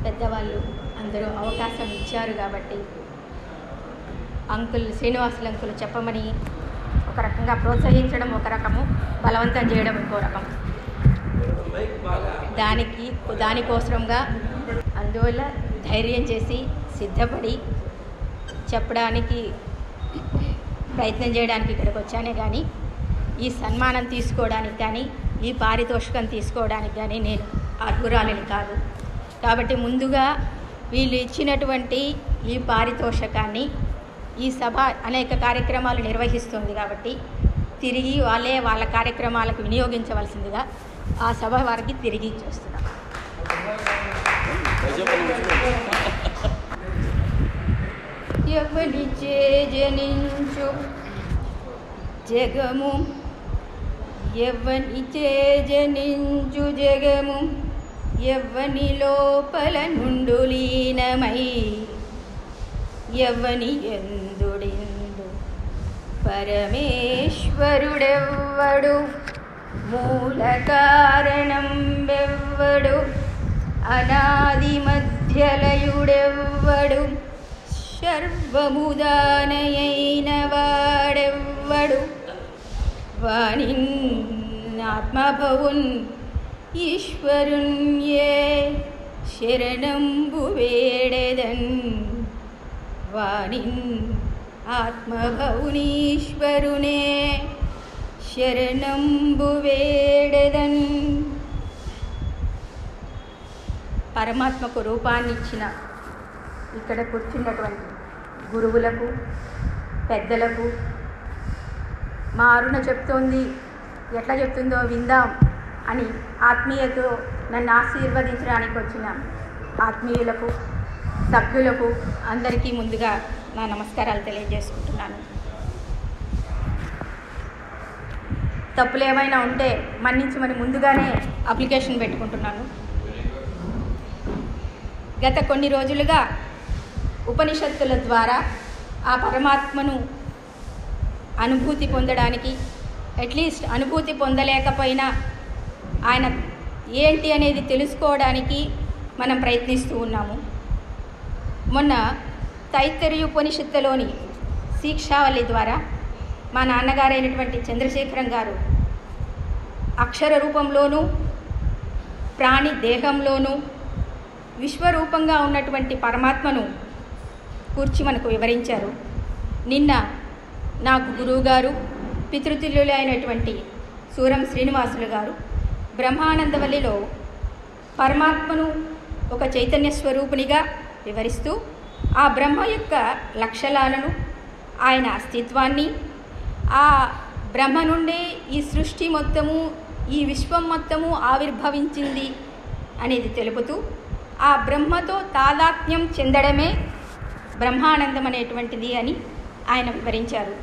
పెద్దవాళ్ళు అందరూ అవకాశం ఇచ్చారు కాబట్టి అంకుల్ శ్రీనివాసులు అంకుల్ చెప్పమని ఒక రకంగా ప్రోత్సహించడం ఒక రకము బలవంతం చేయడం ఇంకో రకం దానికి దానికోసరంగా అందువల్ల ధైర్యం చేసి సిద్ధపడి చెప్పడానికి ప్రయత్నం చేయడానికి ఇక్కడికి వచ్చానే కానీ ఈ సన్మానం తీసుకోవడానికి కానీ ఈ పారితోషికం తీసుకోవడానికి కానీ నేను అర్హురాలిని కాదు కాబట్టి ముందుగా వీళ్ళు ఇచ్చినటువంటి ఈ పారితోషకాన్ని ఈ సభ అనేక కార్యక్రమాలు నిర్వహిస్తుంది కాబట్టి తిరిగి వాళ్ళే వాళ్ళ కార్యక్రమాలకు వినియోగించవలసిందిగా ఆ సభ వారికి తిరిగి ఇచ్చేస్తున్నాం ఎవనిచే జనించు జగము ఎవనిచే జనించు జగము ఎవ్వని లోపల నుండు లీనమై ఎవ్వని ఎందుడిందు పరమేశ్వరుడెవ్వడు మూల కారణం వెవ్వడు అనాది మధ్యలయుడెవ్వడు సర్వముదానయైన వాడెవ్వడు వాణిన్ ఆత్మభవున్ ఈశ్వరున్ ఏ శరణంబు వేడెదన్ వాణిన్ ఆత్మభవునీశ్వరునే శరణంబు వేడెదన్ పరమాత్మకు రూపాన్నిచ్చిన ఇక్కడ కూర్చున్నటువంటి గురువులకు పెద్దలకు మా అరుణ చెప్తోంది ఎట్లా చెప్తుందో విందాం అని ఆత్మీయతో నన్ను ఆశీర్వదించడానికి వచ్చిన ఆత్మీయులకు సభ్యులకు అందరికీ ముందుగా నా నమస్కారాలు తెలియజేసుకుంటున్నాను తప్పులు ఏమైనా ఉంటే మన్నించమని ముందుగానే అప్లికేషన్ పెట్టుకుంటున్నాను గత కొన్ని రోజులుగా ఉపనిషత్తుల ద్వారా ఆ పరమాత్మను అనుభూతి పొందడానికి అట్లీస్ట్ అనుభూతి పొందలేకపోయినా ఆయన ఏంటి అనేది తెలుసుకోవడానికి మనం ప్రయత్నిస్తూ ఉన్నాము మొన్న తైత్తరీయ ఉపనిషత్తులోని శిక్షావళి ద్వారా మా నాన్నగారైనటువంటి చంద్రశేఖరం గారు అక్షర రూపంలోనూ ప్రాణి దేహంలోనూ విశ్వరూపంగా ఉన్నటువంటి పరమాత్మను కూర్చి మనకు వివరించారు నిన్న నాకు గురువుగారు పితృతుల్యులు అయినటువంటి సూరం శ్రీనివాసులు గారు బ్రహ్మానందవల్లిలో పరమాత్మను ఒక చైతన్య స్వరూపునిగా వివరిస్తూ ఆ బ్రహ్మ యొక్క లక్షణాలను ఆయన అస్తిత్వాన్ని ఆ బ్రహ్మ నుండే ఈ సృష్టి మొత్తము ఈ విశ్వం మొత్తము ఆవిర్భవించింది అనేది తెలుపుతూ ఆ బ్రహ్మతో తాదాత్మ్యం చెందడమే బ్రహ్మానందం అనేటువంటిది అని ఆయన వివరించారు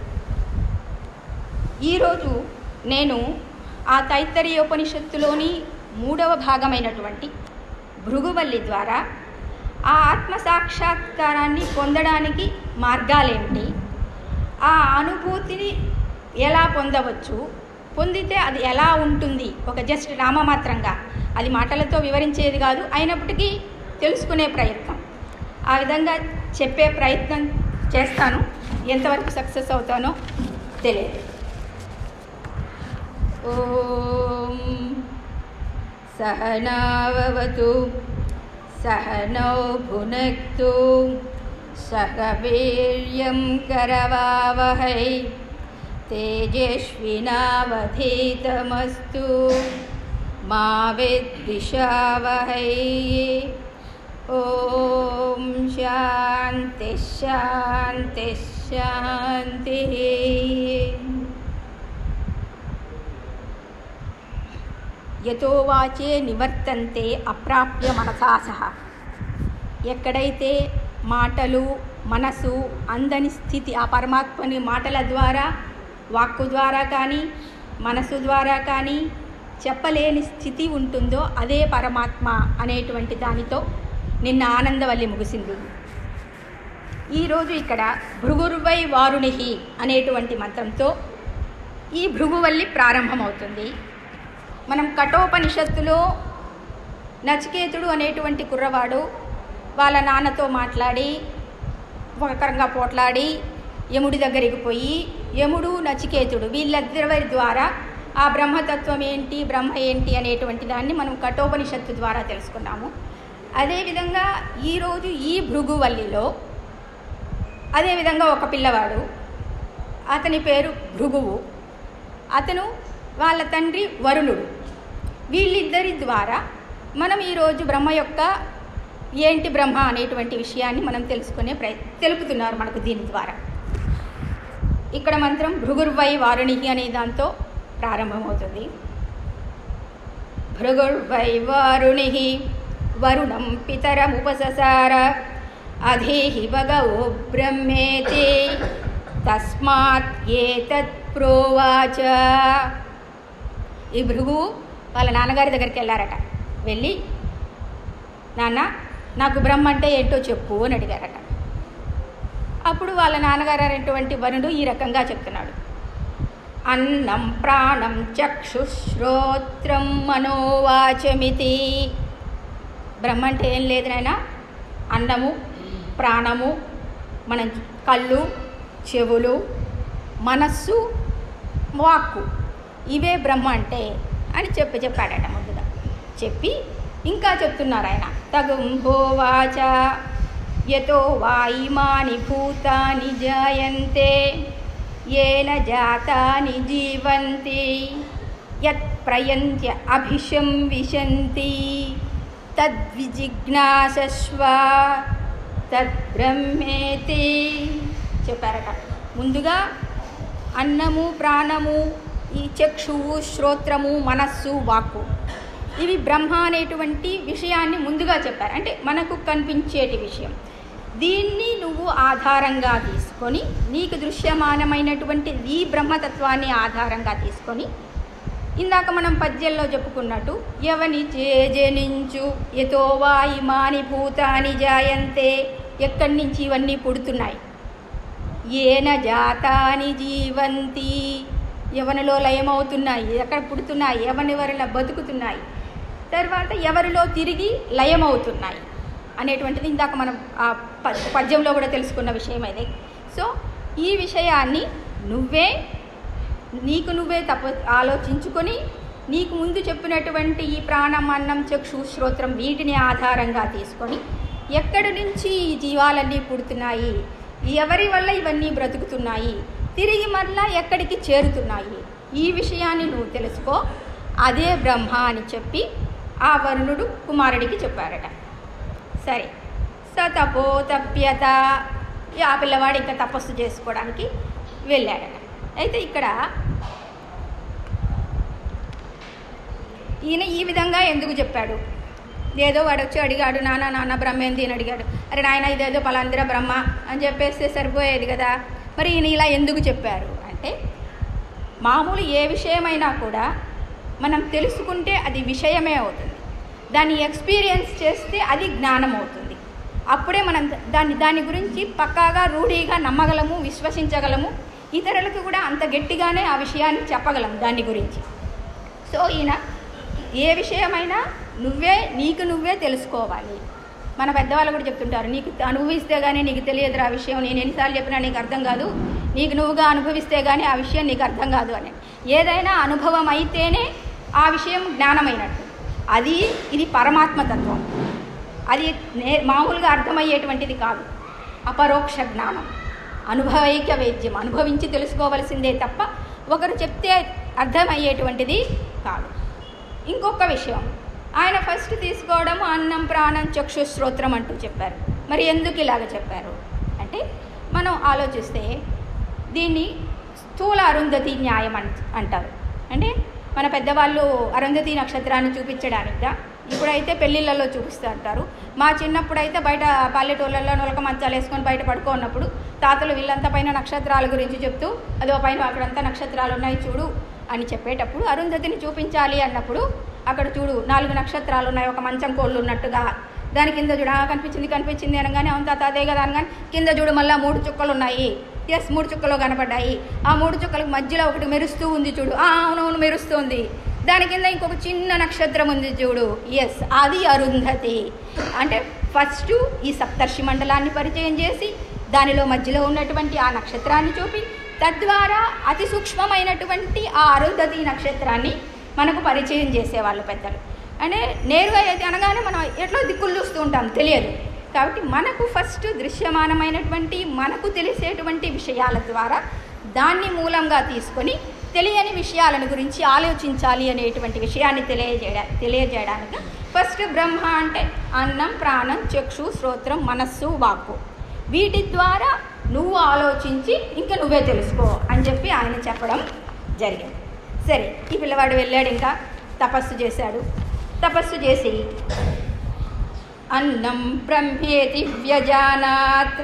ఈరోజు నేను ఆ తైత్తరీయోపనిషత్తులోని మూడవ భాగమైనటువంటి భృగువల్లి ద్వారా ఆ ఆత్మ సాక్షాత్కారాన్ని పొందడానికి మార్గాలేమిటి ఆ అనుభూతిని ఎలా పొందవచ్చు పొందితే అది ఎలా ఉంటుంది ఒక జస్ట్ నామమాత్రంగా అది మాటలతో వివరించేది కాదు అయినప్పటికీ తెలుసుకునే ప్రయత్నం ఆ విధంగా చెప్పే ప్రయత్నం చేస్తాను ఎంతవరకు సక్సెస్ అవుతానో తెలియదు ఓం సహనావతు సహనౌ భునక్తు సహ వీర్యం కరవావహై తేజస్వినావధీతమస్తు మా విద్విషావహై ఓం శాంతి శాంతి శాంతి యతో వాచే నివర్తంతే అప్రాప్య మనసా సహ ఎక్కడైతే మాటలు మనసు అందని స్థితి ఆ పరమాత్మని మాటల ద్వారా వాక్కు ద్వారా కానీ మనసు ద్వారా కానీ చెప్పలేని స్థితి ఉంటుందో అదే పరమాత్మ అనేటువంటి దానితో నిన్న ఆనందవల్లి ముగిసింది ఈరోజు ఇక్కడ భృగుర్వై వారుణిహి అనేటువంటి మంత్రంతో ఈ భృగువల్లి ప్రారంభమవుతుంది మనం కఠోపనిషత్తులో నచికేతుడు అనేటువంటి కుర్రవాడు వాళ్ళ నాన్నతో మాట్లాడి ఒక రకంగా పోట్లాడి యముడి దగ్గరికి పోయి యముడు నచికేతుడు వీళ్ళిద్దరి ద్వారా ఆ బ్రహ్మతత్వం ఏంటి బ్రహ్మ ఏంటి అనేటువంటి దాన్ని మనం కఠోపనిషత్తు ద్వారా తెలుసుకున్నాము అదేవిధంగా ఈరోజు ఈ భృగువల్లిలో అదేవిధంగా ఒక పిల్లవాడు అతని పేరు భృగువు అతను వాళ్ళ తండ్రి వరుణుడు వీళ్ళిద్దరి ద్వారా మనం ఈరోజు బ్రహ్మ యొక్క ఏంటి బ్రహ్మ అనేటువంటి విషయాన్ని మనం తెలుసుకునే ప్రయ తెలుపుతున్నారు మనకు దీని ద్వారా ఇక్కడ మంత్రం భృగుర్వై వారుణికి అనే దాంతో ప్రారంభమవుతుంది భృగుర్వై వారుణి వరుణం పితరముపససార అధేహి భగవో బ్రహ్మేతి తస్మాత్ ఏతత్ ప్రోవాచ ఈ భృగు వాళ్ళ నాన్నగారి దగ్గరికి వెళ్ళారట వెళ్ళి నాన్న నాకు బ్రహ్మ అంటే ఏంటో చెప్పు అని అడిగారట అప్పుడు వాళ్ళ నాన్నగారు అనేటువంటి వరుడు ఈ రకంగా చెప్తున్నాడు అన్నం ప్రాణం చక్షుశ్రోత్రం మనోవాచమితి బ్రహ్మ అంటే ఏం లేదు నాయన అన్నము ప్రాణము మన కళ్ళు చెవులు మనస్సు వాక్కు ఇవే బ్రహ్మ అంటే అని చెప్పి చెప్పాడట ముందుగా చెప్పి ఇంకా చెప్తున్నారు ఆయన తగుంభోవాచ యతో వా ఇమాని భూతాని జాయంతే ఏన జాతాని జీవంతి యత్ ప్రయంత్య అభిషం విశంతి తద్విజిజ్ఞాసస్వ తద్బ్రహ్మేతి చెప్పారట ముందుగా అన్నము ప్రాణము ఈ చక్షువు శ్రోత్రము మనస్సు వాక్కు ఇవి బ్రహ్మ అనేటువంటి విషయాన్ని ముందుగా చెప్పారు అంటే మనకు కనిపించేటి విషయం దీన్ని నువ్వు ఆధారంగా తీసుకొని నీకు దృశ్యమానమైనటువంటి ఈ బ్రహ్మతత్వాన్ని ఆధారంగా తీసుకొని ఇందాక మనం పద్యంలో చెప్పుకున్నట్టు ఎవని చేజనించు ఎతో వా ఇమాని భూతాని జాయంతే ఎక్కడి నుంచి ఇవన్నీ పుడుతున్నాయి ఏన జాతాని జీవంతి ఎవరిలో లయమవుతున్నాయి ఎక్కడ పుడుతున్నాయి ఎవరి వరల బతుకుతున్నాయి తర్వాత ఎవరిలో తిరిగి లయమవుతున్నాయి అనేటువంటిది ఇందాక మనం ఆ ప- పద్యంలో కూడా తెలుసుకున్న విషయం అదే సో ఈ విషయాన్ని నువ్వే నీకు నువ్వే తప్ప ఆలోచించుకొని నీకు ముందు చెప్పినటువంటి ఈ ప్రాణం అన్నం చక్షు శ్రోత్రం వీటిని ఆధారంగా తీసుకొని ఎక్కడి నుంచి ఈ జీవాలన్నీ పుడుతున్నాయి ఎవరి వల్ల ఇవన్నీ బ్రతుకుతున్నాయి తిరిగి మరలా ఎక్కడికి చేరుతున్నాయి ఈ విషయాన్ని నువ్వు తెలుసుకో అదే బ్రహ్మ అని చెప్పి ఆ వరుణుడు కుమారుడికి చెప్పారట సరే స తపో తప్యత ఈ ఆ పిల్లవాడు ఇంకా తపస్సు చేసుకోవడానికి వెళ్ళాడట అయితే ఇక్కడ ఈయన ఈ విధంగా ఎందుకు చెప్పాడు ఏదో వాడు వచ్చి అడిగాడు నాన్న నాన్న బ్రహ్మ ఏంది అని అడిగాడు అరే నాయన ఇదేదో పలాందిర బ్రహ్మ అని చెప్పేస్తే సరిపోయేది కదా మరి ఈయన ఇలా ఎందుకు చెప్పారు అంటే మామూలు ఏ విషయమైనా కూడా మనం తెలుసుకుంటే అది విషయమే అవుతుంది దాన్ని ఎక్స్పీరియన్స్ చేస్తే అది జ్ఞానం అవుతుంది అప్పుడే మనం దాన్ని దాని గురించి పక్కాగా రూఢీగా నమ్మగలము విశ్వసించగలము ఇతరులకు కూడా అంత గట్టిగానే ఆ విషయాన్ని చెప్పగలం దాని గురించి సో ఈయన ఏ విషయమైనా నువ్వే నీకు నువ్వే తెలుసుకోవాలి మన పెద్దవాళ్ళు కూడా చెప్తుంటారు నీకు అనుభవిస్తే కానీ నీకు తెలియదు ఆ విషయం నేను ఎన్నిసార్లు చెప్పినా నీకు అర్థం కాదు నీకు నువ్వుగా అనుభవిస్తే కానీ ఆ విషయం నీకు అర్థం కాదు అని ఏదైనా అనుభవం అయితేనే ఆ విషయం జ్ఞానమైనట్టు అది ఇది పరమాత్మతత్వం అది నే మామూలుగా అర్థమయ్యేటువంటిది కాదు అపరోక్ష జ్ఞానం అనుభవైక వేద్యం అనుభవించి తెలుసుకోవలసిందే తప్ప ఒకరు చెప్తే అర్థమయ్యేటువంటిది కాదు ఇంకొక విషయం ఆయన ఫస్ట్ తీసుకోవడం అన్నం ప్రాణం చక్షు శ్రోత్రం అంటూ చెప్పారు మరి ఎందుకు ఇలాగ చెప్పారు అంటే మనం ఆలోచిస్తే దీన్ని స్థూల అరుంధతి న్యాయం అన్ అంటారు అంటే మన పెద్దవాళ్ళు అరుంధతి నక్షత్రాన్ని చూపించడానిక ఇప్పుడైతే పెళ్ళిళ్ళలో చూపిస్తూ అంటారు మా చిన్నప్పుడైతే బయట పల్లెటూళ్ళల్లో నొలక మంచాలు వేసుకొని బయట పడుకోన్నప్పుడు తాతలు వీళ్ళంతా పైన నక్షత్రాల గురించి చెప్తూ అదో పైన అక్కడంతా నక్షత్రాలు ఉన్నాయి చూడు అని చెప్పేటప్పుడు అరుంధతిని చూపించాలి అన్నప్పుడు అక్కడ చూడు నాలుగు నక్షత్రాలు ఉన్నాయి ఒక మంచం కోళ్ళు ఉన్నట్టుగా దాని కింద చూడు "ఆ, కనిపించింది కనిపించింది అనగానే అవును తాత అదే కదా అనగానే కింద చూడు మళ్ళీ మూడు చుక్కలు ఉన్నాయి ఎస్ మూడు చుక్కలు కనపడ్డాయి ఆ మూడు చుక్కలకు మధ్యలో ఒకటి మెరుస్తూ ఉంది చూడు "ఆ, అవునవును మెరుస్తుంది దాని కింద ఇంకొక చిన్న నక్షత్రం ఉంది చూడు ఎస్ అది అరుంధతి అంటే ఫస్ట్ ఈ సప్తర్షి మండలాన్ని పరిచయం చేసి దానిలో మధ్యలో ఉన్నటువంటి ఆ నక్షత్రాన్ని చూపి తద్వారా అతి సూక్ష్మమైనటువంటి ఆ అరుంధతి నక్షత్రాన్ని మనకు పరిచయం చేసేవాళ్ళు పెద్దలు అంటే నేరుగా అయితే అనగానే మనం ఎట్లా దిక్కులు చూస్తూ ఉంటాం తెలియదు కాబట్టి మనకు ఫస్ట్ దృశ్యమానమైనటువంటి మనకు తెలిసేటువంటి విషయాల ద్వారా దాన్ని మూలంగా తీసుకొని తెలియని విషయాలను గురించి ఆలోచించాలి అనేటువంటి విషయాన్ని తెలియజేయడా తెలియజేయడానికి ఫస్ట్ బ్రహ్మ అంటే అన్నం ప్రాణం చక్షు శ్రోత్రం మనస్సు వాక్కు వీటి ద్వారా నువ్వు ఆలోచించి ఇంకా నువ్వే తెలుసుకో అని చెప్పి ఆయన చెప్పడం జరిగింది సరే ఈ పిల్లవాడు వెళ్ళాడు ఇంకా తపస్సు చేశాడు తపస్సు చేసి అన్నం బ్రహ్మేతి వ్యజానాత్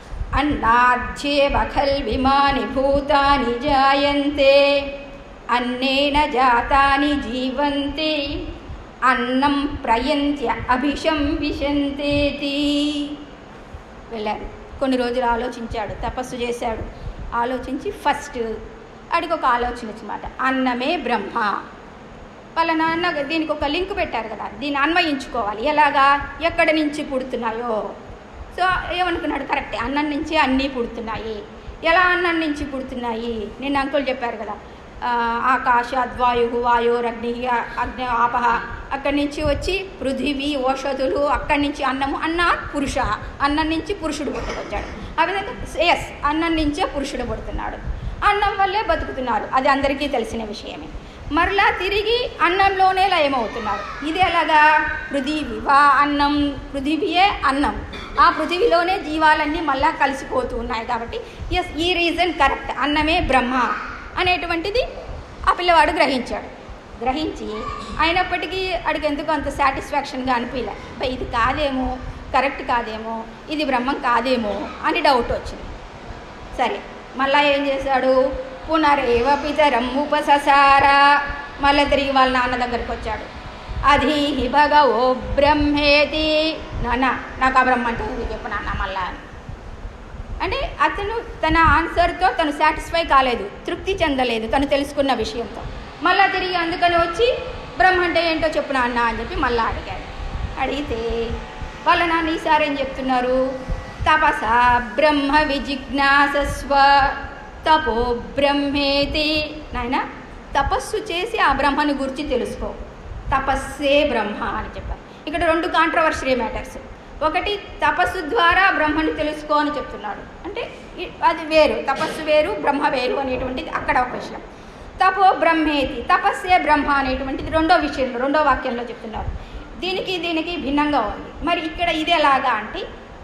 అన్నాధ్యేవ ఖల్విమాని భూతాని జాయంతే అన్నేన జాతాని జీవంతే అన్నం ప్రయంత్య అభిషం విశంతేతి వెళ్ళాడు కొన్ని రోజులు ఆలోచించాడు తపస్సు చేశాడు ఆలోచించి ఫస్ట్ అడిగి ఒక ఆలోచన వచ్చినమాట అన్నమే బ్రహ్మ వాళ్ళ నాన్న దీనికి ఒక లింక్ పెట్టారు కదా దీన్ని అన్వయించుకోవాలి ఎలాగా ఎక్కడి నుంచి పుడుతున్నాయో సో ఏమనుకున్నాడు కరెక్టే అన్నం నుంచి అన్నీ పుడుతున్నాయి ఎలా అన్నం నుంచి పుడుతున్నాయి నిన్న అంకుల్ చెప్పారు కదా ఆ, ఆకాశాద్ వాయు వాయోరగ్ని అగ్ని ఆపహ అక్కడి నుంచి వచ్చి పృథివీ ఓషధులు అక్కడి నుంచి అన్నము అన్నాత్ పురుష అన్నం నుంచి పురుషుడు పుట్టుకొచ్చాడు ఆ విధంగా ఎస్ అన్నం నుంచే పురుషుడు పుడుతున్నాడు అన్నం వల్లే బతుకుతున్నారు అది అందరికీ తెలిసిన విషయమే మరలా తిరిగి అన్నంలోనే లయమవుతున్నారు ఇది ఎలాగా పృథివీ వా అన్నం పృథివీయే అన్నం ఆ పృథివీలోనే జీవాలన్నీ మళ్ళా కలిసిపోతూ ఉన్నాయి కాబట్టి ఎస్ ఈ రీజన్ కరెక్ట్ అన్నమే బ్రహ్మ అనేటువంటిది ఆ పిల్లవాడు గ్రహించాడు గ్రహించి అయినప్పటికీ అడిగి ఎందుకు అంత సాటిస్ఫాక్షన్గా అనిపించలే "అబ్బా, ఇది కాదేమో కరెక్ట్ కాదేమో ఇది బ్రహ్మం కాదేమో అని డౌట్ వచ్చింది సరే మళ్ళా ఏం చేశాడు పునరేవ పితరం ఉపససార మళ్ళీ తిరిగి వాళ్ళ నాన్న దగ్గరికి వచ్చాడు అధీహి భగవో బ్రహ్మేతి నాన్న నాకు ఆ బ్రహ్మ అంటే ఇది చెప్పు నాన్న మళ్ళా అని అంటే అతను తన ఆన్సర్తో తను సాటిస్ఫై కాలేదు తృప్తి చెందలేదు తను తెలుసుకున్న విషయంతో మళ్ళా తిరిగి అందుకని వచ్చి బ్రహ్మ అంటే ఏంటో చెప్పు నాన్న అని చెప్పి మళ్ళా అడిగాడు అడిగితే వాళ్ళ నాన్న ఈసారి ఏం చెప్తున్నారు తపస బ్రహ్మ విజిజ్ఞాసస్వ తపో బ్రహ్మేతి నాయన తపస్సు చేసి ఆ బ్రహ్మని గురించి తెలుసుకో తపస్సే బ్రహ్మ అని చెప్పారు ఇక్కడ రెండు కాంట్రవర్షరీ మ్యాటర్స్ ఒకటి తపస్సు ద్వారా బ్రహ్మని తెలుసుకో అని చెప్తున్నాడు అంటే ఇ- అది వేరు తపస్సు వేరు బ్రహ్మ వేరు అనేటువంటిది అక్కడ ఒక విషయం తపో బ్రహ్మేతి తపస్సే బ్రహ్మ అనేటువంటిది రెండో విషయంలో రెండో వాక్యంలో చెప్తున్నారు దీనికి దీనికి భిన్నంగా ఉంది మరి ఇక్కడ ఇది ఎలాగా అంటే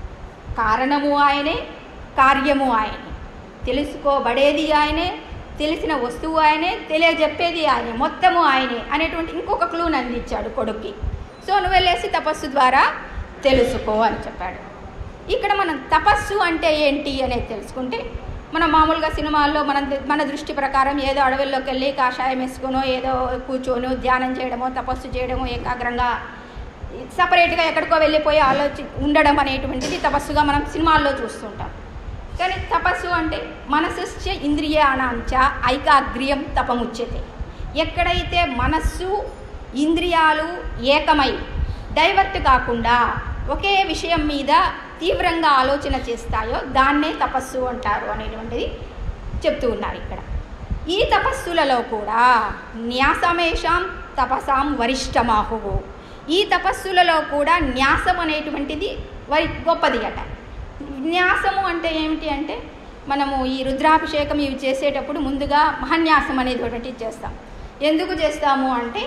కారణము ఆయనే కార్యము ఆయనే తెలుసుకోబడేది ఆయనే తెలిసిన వస్తువు ఆయనే తెలియజెప్పేది ఆయనే మొత్తము ఆయనే అనేటువంటి ఇంకొక క్లూని అందించాడు కొడుక్కి సో నువ్వు వెళ్ళేసి తపస్సు ద్వారా తెలుసుకో అని చెప్పాడు ఇక్కడ మనం తపస్సు అంటే ఏంటి అనేది తెలుసుకుంటే మనం మామూలుగా సినిమాల్లో మన మన దృష్టి ప్రకారం ఏదో అడవుల్లోకి వెళ్ళి కాషాయం వేసుకునో ఏదో కూర్చొని ధ్యానం చేయడమో తపస్సు చేయడమో ఏకాగ్రంగా సపరేట్గా ఎక్కడికో వెళ్ళిపోయి ఆలోచి ఉండడం అనేటువంటిది తపస్సుగా మనం సినిమాల్లో చూస్తుంటాం కానీ తపస్సు అంటే మనస్సుశ్చ ఇంద్రియాణాంచ ఐకాగ్ర్యం తపముచ్యతే ఎక్కడైతే మనస్సు ఇంద్రియాలు ఏకమై డైవర్ట్ కాకుండా ఒకే విషయం మీద తీవ్రంగా ఆలోచన చేస్తాయో దాన్నే తపస్సు అంటారు అనేటువంటిది చెప్తూ ఉన్నారు ఇక్కడ ఈ తపస్సులలో కూడా న్యాసమేషాం తపసాం వరిష్టమాహువు ఈ తపస్సులలో కూడా న్యాసం అనేటువంటిది వరి గొప్పది అట న్యాసము అంటే ఏమిటి అంటే మనము ఈ రుద్రాభిషేకం ఇవి చేసేటప్పుడు ముందుగా మహన్యాసం అనేది ఒకటి చేస్తాం ఎందుకు చేస్తాము అంటే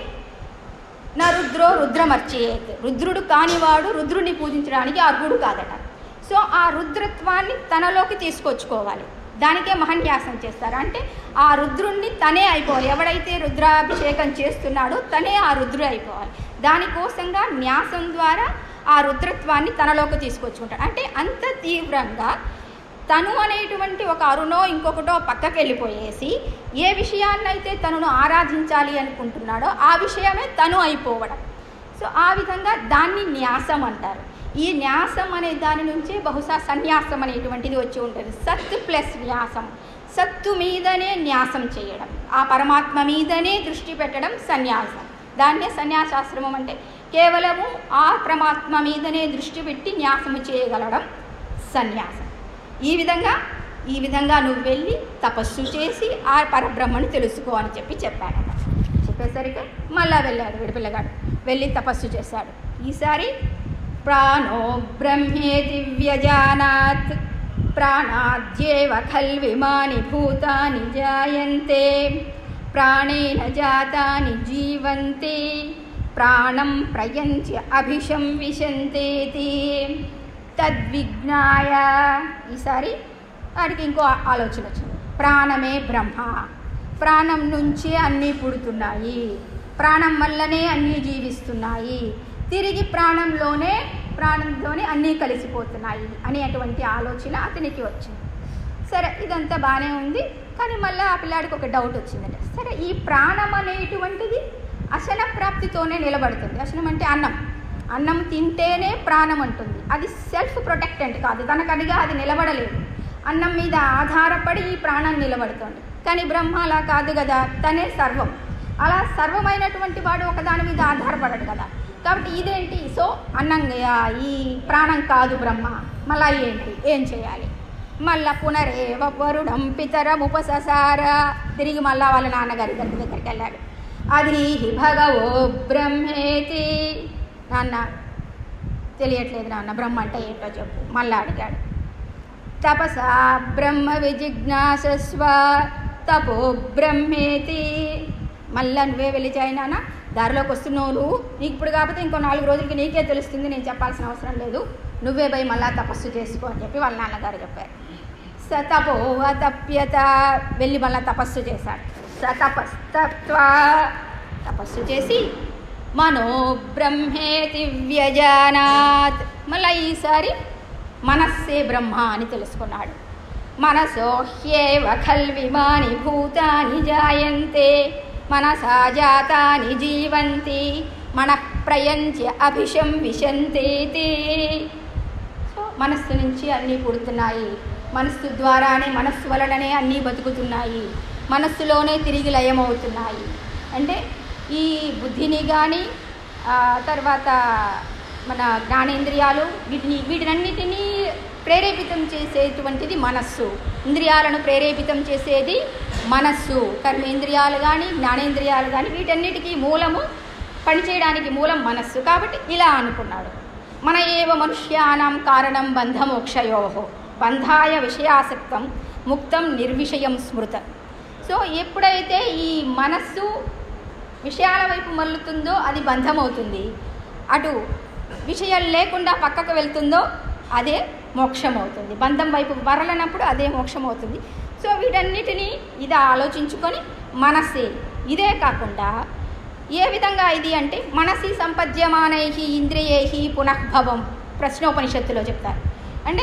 నా రుద్రో రుద్రమర్చేత్ రుద్రుడు కానివాడు రుద్రుడిని పూజించడానికి అర్హుడు కాదట సో ఆ రుద్రత్వాన్ని తనలోకి తీసుకొచ్చుకోవాలి దానికే మహన్యాసం చేస్తారు అంటే ఆ రుద్రుణ్ణి తనే అయిపోవాలి ఎవడైతే రుద్రాభిషేకం చేస్తున్నాడో తనే ఆ రుద్రుడు అయిపోవాలి దానికోసంగా న్యాసం ద్వారా ఆ రుద్రత్వాన్ని తనలోకి తీసుకొచ్చుకుంటాడు అంటే అంత తీవ్రంగా తను అనేటువంటి ఒక అరుణో ఇంకొకటో పక్కకి వెళ్ళిపోయేసి ఏ విషయాన్నైతే తనను ఆరాధించాలి అనుకుంటున్నాడో ఆ విషయమే తను అయిపోవడం సో ఆ విధంగా దాన్ని న్యాసం అంటారు ఈ న్యాసం అనే దాని నుంచే బహుశా సన్యాసం అనేటువంటిది వచ్చి ఉంటుంది సత్ ప్లస్ న్యాసం సత్తు మీదనే న్యాసం చేయడం ఆ పరమాత్మ మీదనే దృష్టి పెట్టడం సన్యాసం దాన్నే సన్యాసాశ్రమం అంటే కేవలము ఆ పరమాత్మ మీదనే దృష్టి పెట్టి న్యాసము చేయగలడం సన్యాసం ఈ విధంగా ఈ విధంగా నువ్వు వెళ్ళి తపస్సు చేసి ఆ పరబ్రహ్మను తెలుసుకో అని చెప్పి చెప్పాడట చెప్పేసరికి మళ్ళా వెళ్ళాడు విడిపిల్లగాడు వెళ్ళి తపస్సు చేశాడు ఈసారి ప్రాణో బ్రహ్మేతి వ్యజానాత్ ప్రాణాద్యేవ ఖల్విమాని భూతాని జాయంతే ప్రాణేన జాతాని జీవంతే ప్రాణం ప్రయంత్య అభిషం విశంతేతి తద్విజ్ఞాయ ఈసారి వాడికి ఇంకో ఆలోచన వచ్చింది ప్రాణమే బ్రహ్మ ప్రాణం నుంచే అన్నీ పుడుతున్నాయి ప్రాణం వల్లనే అన్నీ జీవిస్తున్నాయి తిరిగి ప్రాణంలోనే ప్రాణంలోనే అన్నీ కలిసిపోతున్నాయి అనేటువంటి ఆలోచన అతనికి వచ్చింది సరే ఇదంతా బాగానే ఉంది కానీ మళ్ళీ ఆ పిల్లాడికి ఒక డౌట్ వచ్చిందంట సరే ఈ ప్రాణం అనేటువంటిది అశన ప్రాప్తితోనే నిలబడుతుంది అశనం అంటే అన్నం అన్నం తింటేనే ప్రాణం అంటుంది అది సెల్ఫ్ ప్రొటెక్టెంట్ కాదు తనకు అదిగా అది నిలబడలేదు అన్నం మీద ఆధారపడి ఈ ప్రాణం నిలబడుతుంది కానీ బ్రహ్మ అలా కాదు కదా తనే సర్వం అలా సర్వమైనటువంటి వాడు ఒకదాని మీద ఆధారపడడు కదా కాబట్టి ఇదేంటి సో అన్నం ఆ, ఈ ప్రాణం కాదు బ్రహ్మ మళ్ళా ఏంటి ఏం చేయాలి మళ్ళా పునరేవ వరుణం పితరం ఉపససార తిరిగి మళ్ళా వాళ్ళ నాన్నగారి దగ్గర దగ్గరికి వెళ్ళాడు అది భగవో బ్రహ్మేతి నాన్న తెలియట్లేదు నాన్న బ్రహ్మ అంటే ఏంటో చెప్పు మళ్ళా అడిగాడు తపసా బ్రహ్మ విజిజ్ఞాసస్వ తపో బ్రహ్మేతి మళ్ళా నువ్వే వెళ్ళి చేయి నాన్న దారిలోకి వస్తున్నావు నువ్వు నీకు ఇప్పుడు కాకపోతే ఇంకో నాలుగు రోజులకి నీకే తెలుస్తుంది నేను చెప్పాల్సిన అవసరం లేదు నువ్వే పోయి మళ్ళా తపస్సు చేసుకో అని చెప్పి వాళ్ళ నాన్నగారు చెప్పారు స తపో తప్యత వెళ్ళి మళ్ళా తపస్సు చేశాడు స తపస్తత్వా తపస్సు చేసి మనో బ్రహ్మేతి వ్యజానాత్ మళ్ళీ ఈసారి మనస్సే బ్రహ్మ అని తెలుసుకున్నాడు మనసో హ్యేవ ఖల్విమాని భూతాని జాయంతే మనసా జాతాని జీవంతి మన ప్రయంత్య అభిషం విశంతేతి సో మనస్సు నుంచి అన్నీ పుడుతున్నాయి మనస్సు ద్వారానే మనస్సు వలననే అన్నీ బతుకుతున్నాయి మనస్సులోనే తిరిగి లయమవుతున్నాయి అంటే ఈ బుద్ధిని కానీ తర్వాత మన జ్ఞానేంద్రియాలు వీటిని వీటినన్నిటినీ ప్రేరేపితం చేసేటువంటిది మనస్సు ఇంద్రియాలను ప్రేరేపితం చేసేది మనస్సు కర్మేంద్రియాలు కానీ జ్ఞానేంద్రియాలు కానీ వీటన్నిటికీ మూలము పనిచేయడానికి మూలం మనస్సు కాబట్టి ఇలా అనుకున్నాడు మన ఏవ మనుష్యానాం కారణం బంధమోక్షయో బంధాయ విషయాసక్తం ముక్తం నిర్విషయం స్మృత సో ఎప్పుడైతే ఈ మనస్సు విషయాల వైపు మల్లుతుందో అది బంధమవుతుంది అటు విషయాలు లేకుండా పక్కకు వెళ్తుందో అదే మోక్షం అవుతుంది బంధం వైపు వరలనప్పుడు అదే మోక్షం అవుతుంది సో వీటన్నిటినీ ఇది ఆలోచించుకొని మనస్సే ఇదే కాకుండా ఏ విధంగా ఇది అంటే మనసి సంపద్యమానై ఇంద్రియై పునఃభవం ప్రశ్నోపనిషత్తులో చెప్తారు అంటే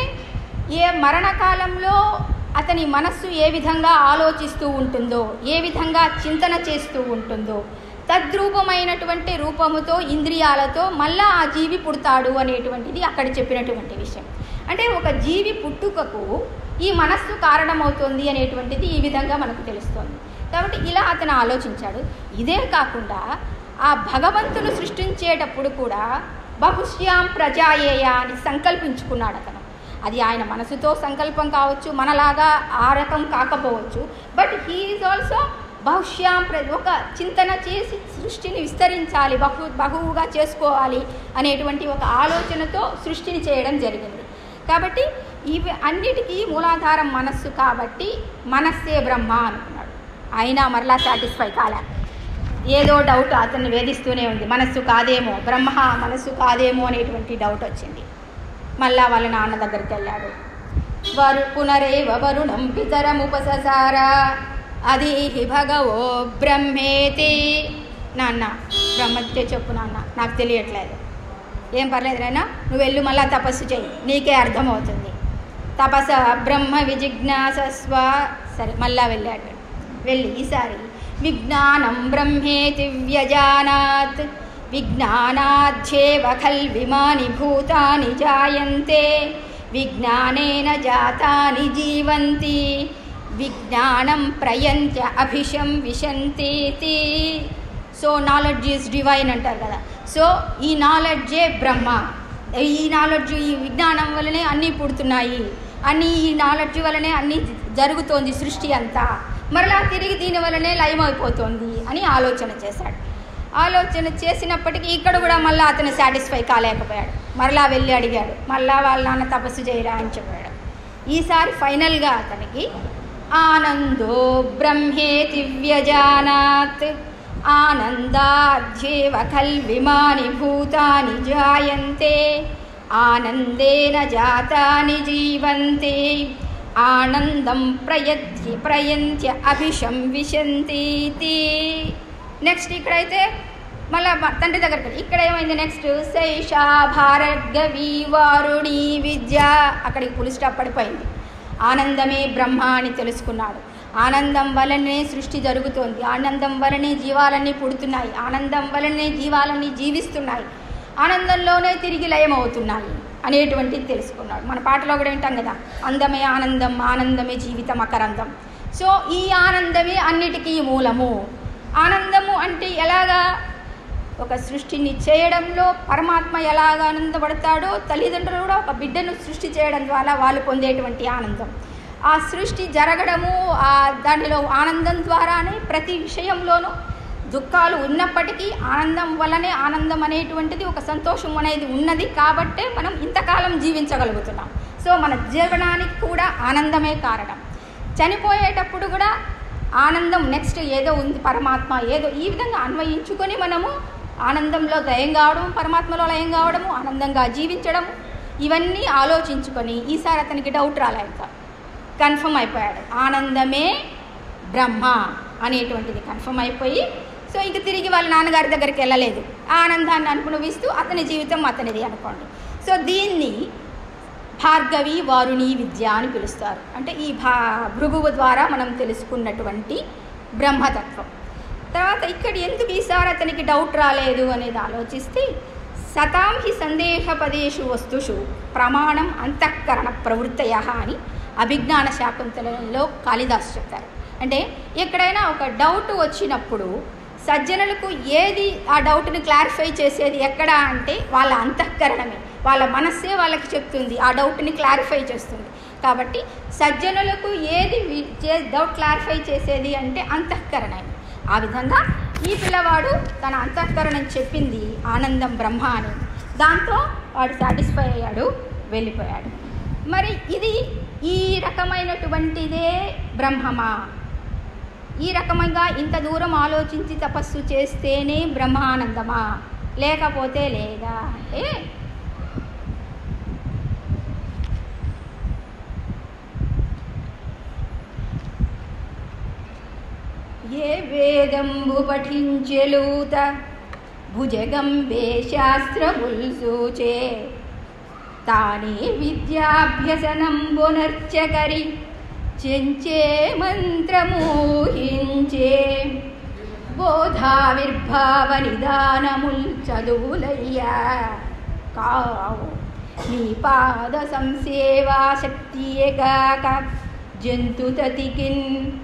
ఏ మరణకాలంలో అతని మనస్సు ఏ విధంగా ఆలోచిస్తూ ఉంటుందో ఏ విధంగా చింతన చేస్తూ ఉంటుందో తద్రూపమైనటువంటి రూపముతో ఇంద్రియాలతో మళ్ళా ఆ జీవి పుడతాడు అనేటువంటిది అక్కడ చెప్పినటువంటి విషయం అంటే ఒక జీవి పుట్టుకకు ఈ మనస్సు కారణమవుతుంది అనేటువంటిది ఈ విధంగా మనకు తెలుస్తోంది కాబట్టి ఇలా అతను ఆలోచించాడు ఇదే కాకుండా ఆ భగవంతుడు సృష్టించేటప్పుడు కూడా బహుశ్యాం ప్రజాయేయ అని సంకల్పించుకున్నాడు అతను అది ఆయన మనసుతో సంకల్పం కావచ్చు మనలాగా ఆ రకం కాకపోవచ్చు బట్ హీఈస్ ఆల్సో బహుశ్యాం ప్ర ఒక చింతన చేసి సృష్టిని విస్తరించాలి బహు బహువుగా చేసుకోవాలి అనేటువంటి ఒక ఆలోచనతో సృష్టిని చేయడం జరిగింది కాబట్టి ఇవి అన్నిటికీ మూలాధారం మనస్సు కాబట్టి మనస్సే బ్రహ్మ అనుకున్నాడు అయినా మరలా సాటిస్ఫై కాలే ఏదో డౌట్ అతన్ని వేధిస్తూనే ఉంది మనస్సు కాదేమో బ్రహ్మ మనస్సు కాదేమో అనేటువంటి డౌట్ వచ్చింది మళ్ళా వాళ్ళ నాన్న దగ్గరికి వెళ్ళాడు వరు పునరేవ వరుణం పితరముపససార అది భగవో బ్రహ్మేతి నాన్న బ్రహ్మతే చెప్పు నాన్న నాకు తెలియట్లేదు ఏం పర్లేదు నాయనా నువ్వు వెళ్ళు మళ్ళా తపస్సు చెయ్యి నీకే అర్థమవుతుంది తపస బ్రహ్మ విజిజ్ఞాసస్వ సరే మళ్ళా వెళ్ళాడు వెళ్ళి ఈసారి విజ్ఞానం బ్రహ్మేతి వ్యజానాత్ విజ్ఞానాధ్యేవ ఖల్విమాని భూతాని జాయంతే విజ్ఞానేన జాతాని జీవంతి విజ్ఞానం ప్రయంత్య అభిషం విశంతేతి సో నాలెడ్జ్ ఈజ్ డివైన్ అంటారు కదా సో ఈ నాలెడ్జే బ్రహ్మ ఈ నాలెడ్జ్ ఈ విజ్ఞానం వల్లనే అన్నీ పుడుతున్నాయి అన్నీ ఈ నాలెడ్జ్ వల్లనే అన్నీ జరుగుతోంది సృష్టి అంతా మరలా తిరిగి దీని వల్లనే లయమైపోతుంది అని ఆలోచన చేశాడు ఆలోచన చేసినప్పటికీ ఇక్కడ కూడా మళ్ళీ అతను సాటిస్ఫై కాలేకపోయాడు మరలా వెళ్ళి అడిగాడు మళ్ళా వాళ్ళ నాన్న తపస్సు చేయరా అని చెప్పాడు ఈసారి ఫైనల్గా అతనికి ఆనందో బ్రహ్మేతి వ్యజానాత్ ఆనందాధ్యేవ ఖల్విమాని భూతాని జాయంతే ఆనందేన జాతాని జీవంతే ఆనందం ప్రయత్య ప్రయంత్య అభిషం విశంతీతి నెక్స్ట్ ఇక్కడైతే మళ్ళా బ- తండ్రి దగ్గరికి వెళ్ళి, ఇక్కడ ఏమైంది నెక్స్ట్ శైషా భారగవి వారుణి విద్య అక్కడికి పులి స్టాప్ పడిపోయింది ఆనందమే బ్రహ్మ అని తెలుసుకున్నాడు ఆనందం వలనే సృష్టి జరుగుతోంది ఆనందం వలనే జీవాలన్నీ పుడుతున్నాయి ఆనందం వలనే జీవాలన్నీ జీవిస్తున్నాయి ఆనందంలోనే తిరిగి లయమవుతున్నాయి అనేటువంటిది తెలుసుకున్నాడు మన పాటలో కూడా వింటాం కదా అందమే ఆనందం ఆనందమే జీవితం అకరందం సో ఈ ఆనందమే అన్నిటికీ మూలము ఆనందము అంటే ఎలాగా ఒక సృష్టిని చేయడంలో పరమాత్మ ఎలాగ ఆనందపడతాడో తల్లిదండ్రులు కూడా ఒక బిడ్డను సృష్టి చేయడం ద్వారా వాళ్ళు పొందేటువంటి ఆనందం ఆ సృష్టి జరగడము ఆ దానిలో ఆనందం ద్వారానే ప్రతి విషయంలోనూ దుఃఖాలు ఉన్నప్పటికీ ఆనందం వల్లనే ఆనందం అనేటువంటిది ఒక సంతోషం అనేది ఉన్నది కాబట్టే మనం ఇంతకాలం జీవించగలుగుతున్నాం సో మన జీవనానికి కూడా ఆనందమే కారణం చనిపోయేటప్పుడు కూడా ఆనందం నెక్స్ట్ ఏదో ఉంది పరమాత్మ ఏదో ఈ విధంగా అన్వయించుకొని మనము ఆనందంలో లయం కావడం పరమాత్మలో లయం కావడము ఆనందంగా జీవించడం ఇవన్నీ ఆలోచించుకొని ఈసారి అతనికి డౌట్ రాలేక కన్ఫర్మ్ అయిపోయాడు ఆనందమే బ్రహ్మ అనేటువంటిది కన్ఫర్మ్ అయిపోయి సో ఇంక తిరిగి వాళ్ళ నాన్నగారి దగ్గరికి వెళ్ళలేదు ఆ ఆనందాన్ని అనుభవిస్తూ అతని జీవితం అతనిది అనుకోండి సో దీన్ని భార్గవి వారుణి విద్య అని పిలుస్తారు అంటే ఈ భా భృగువు ద్వారా మనం తెలుసుకున్నటువంటి బ్రహ్మతత్వం తర్వాత ఇక్కడ ఎందుకు ఈసారి అతనికి డౌట్ రాలేదు అనేది ఆలోచిస్తే సతాం హి సందేహపదేషు వస్తుషు ప్రమాణం అంతఃకరణ ప్రవృత్తయ అని అభిజ్ఞాన శాకుంతలలో కాళిదాసు చెప్తారు అంటే ఎక్కడైనా ఒక డౌట్ వచ్చినప్పుడు సజ్జనులకు ఏది ఆ డౌట్ని క్లారిఫై చేసేది ఎక్కడ అంటే వాళ్ళ అంతఃకరణమే వాళ్ళ మనస్సే వాళ్ళకి చెప్తుంది ఆ డౌట్ని క్లారిఫై చేస్తుంది కాబట్టి సజ్జనులకు ఏది వి- చే డౌట్ క్లారిఫై చేసేది అంటే అంతఃకరణమే ఆ విధంగా ఈ పిల్లవాడు తన అంతఃకరణం చెప్పింది ఆనందం బ్రహ్మ అని దాంతో వాడు సాటిస్ఫై అయ్యాడు వెళ్ళిపోయాడు మరి ఇది ఈ రకమైనటువంటిదే బ్రహ్మమా ఈ రకమంగా ఇంత దూరం ఆలోచించి తపస్సు చేస్తేనే బ్రహ్మానందమా లేకపోతే లేదా అంటే ఏ వేదంబు పఠించెలూత భుజగంబే శాస్త్రముల్సూచే తానే విద్యాభ్యసనంబునర్చకరి చెంచే మంత్రమూహించే బోధావిర్భావ నిదానముల్ చదువులయ్యా కావు నీ పాద సంసేవా శక్తియేగాక జంతుతతికిన్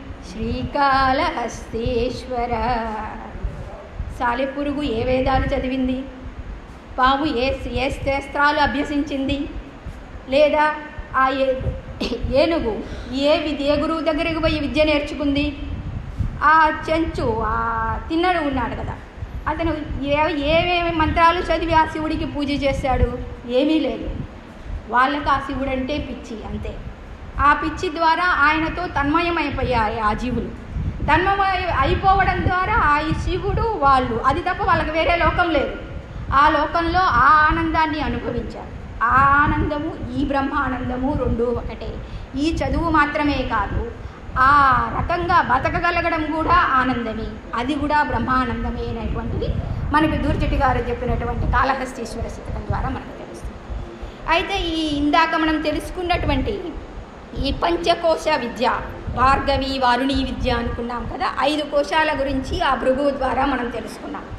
శ్రీకాళహస్తేశ్వర సాలెపురుగు ఏ వేదాలు చదివింది పాము ఏ ఏ శాస్త్రాలు అభ్యసించింది లేదా ఆ ఏ- ఏనుగు ఏ విద్య ఏ గురువు దగ్గరకు పోయి విద్య నేర్చుకుంది ఆ చెంచు ఆ తిన్నడు ఉన్నాడు కదా అతను ఏ ఏమేమి మంత్రాలు చదివి ఆ శివుడికి పూజ చేశాడు ఏమీ లేదు వాళ్ళకు ఆ శివుడు అంటే పిచ్చి అంతే ఆ పిచ్చి ద్వారా ఆయనతో తన్మయమైపోయాయి ఆ జీవులు తన్మయ అయిపోవడం ద్వారా ఆ ఈ శివుడు వాళ్ళు అది తప్ప వాళ్ళకి వేరే లోకం లేదు ఆ లోకంలో ఆ ఆనందాన్ని అనుభవించారు ఆ ఆనందము ఈ బ్రహ్మానందము రెండు ఒకటే ఈ చదువు మాత్రమే కాదు ఆ రకంగా బతకగలగడం కూడా ఆనందమే అది కూడా బ్రహ్మానందమే అనేటువంటిది మనకు దూర్జటి గారు చెప్పినటువంటి కాళహస్తీశ్వర శతకం ద్వారా మనకు తెలుస్తుంది అయితే ఈ ఇందాక మనం తెలుసుకున్నటువంటి ఈ పంచకోశ విద్య భార్గవి వారుణి విద్య అనుకున్నాం కదా ఐదు కోశాల గురించి ఆ భృగువు ద్వారా మనం తెలుసుకున్నాం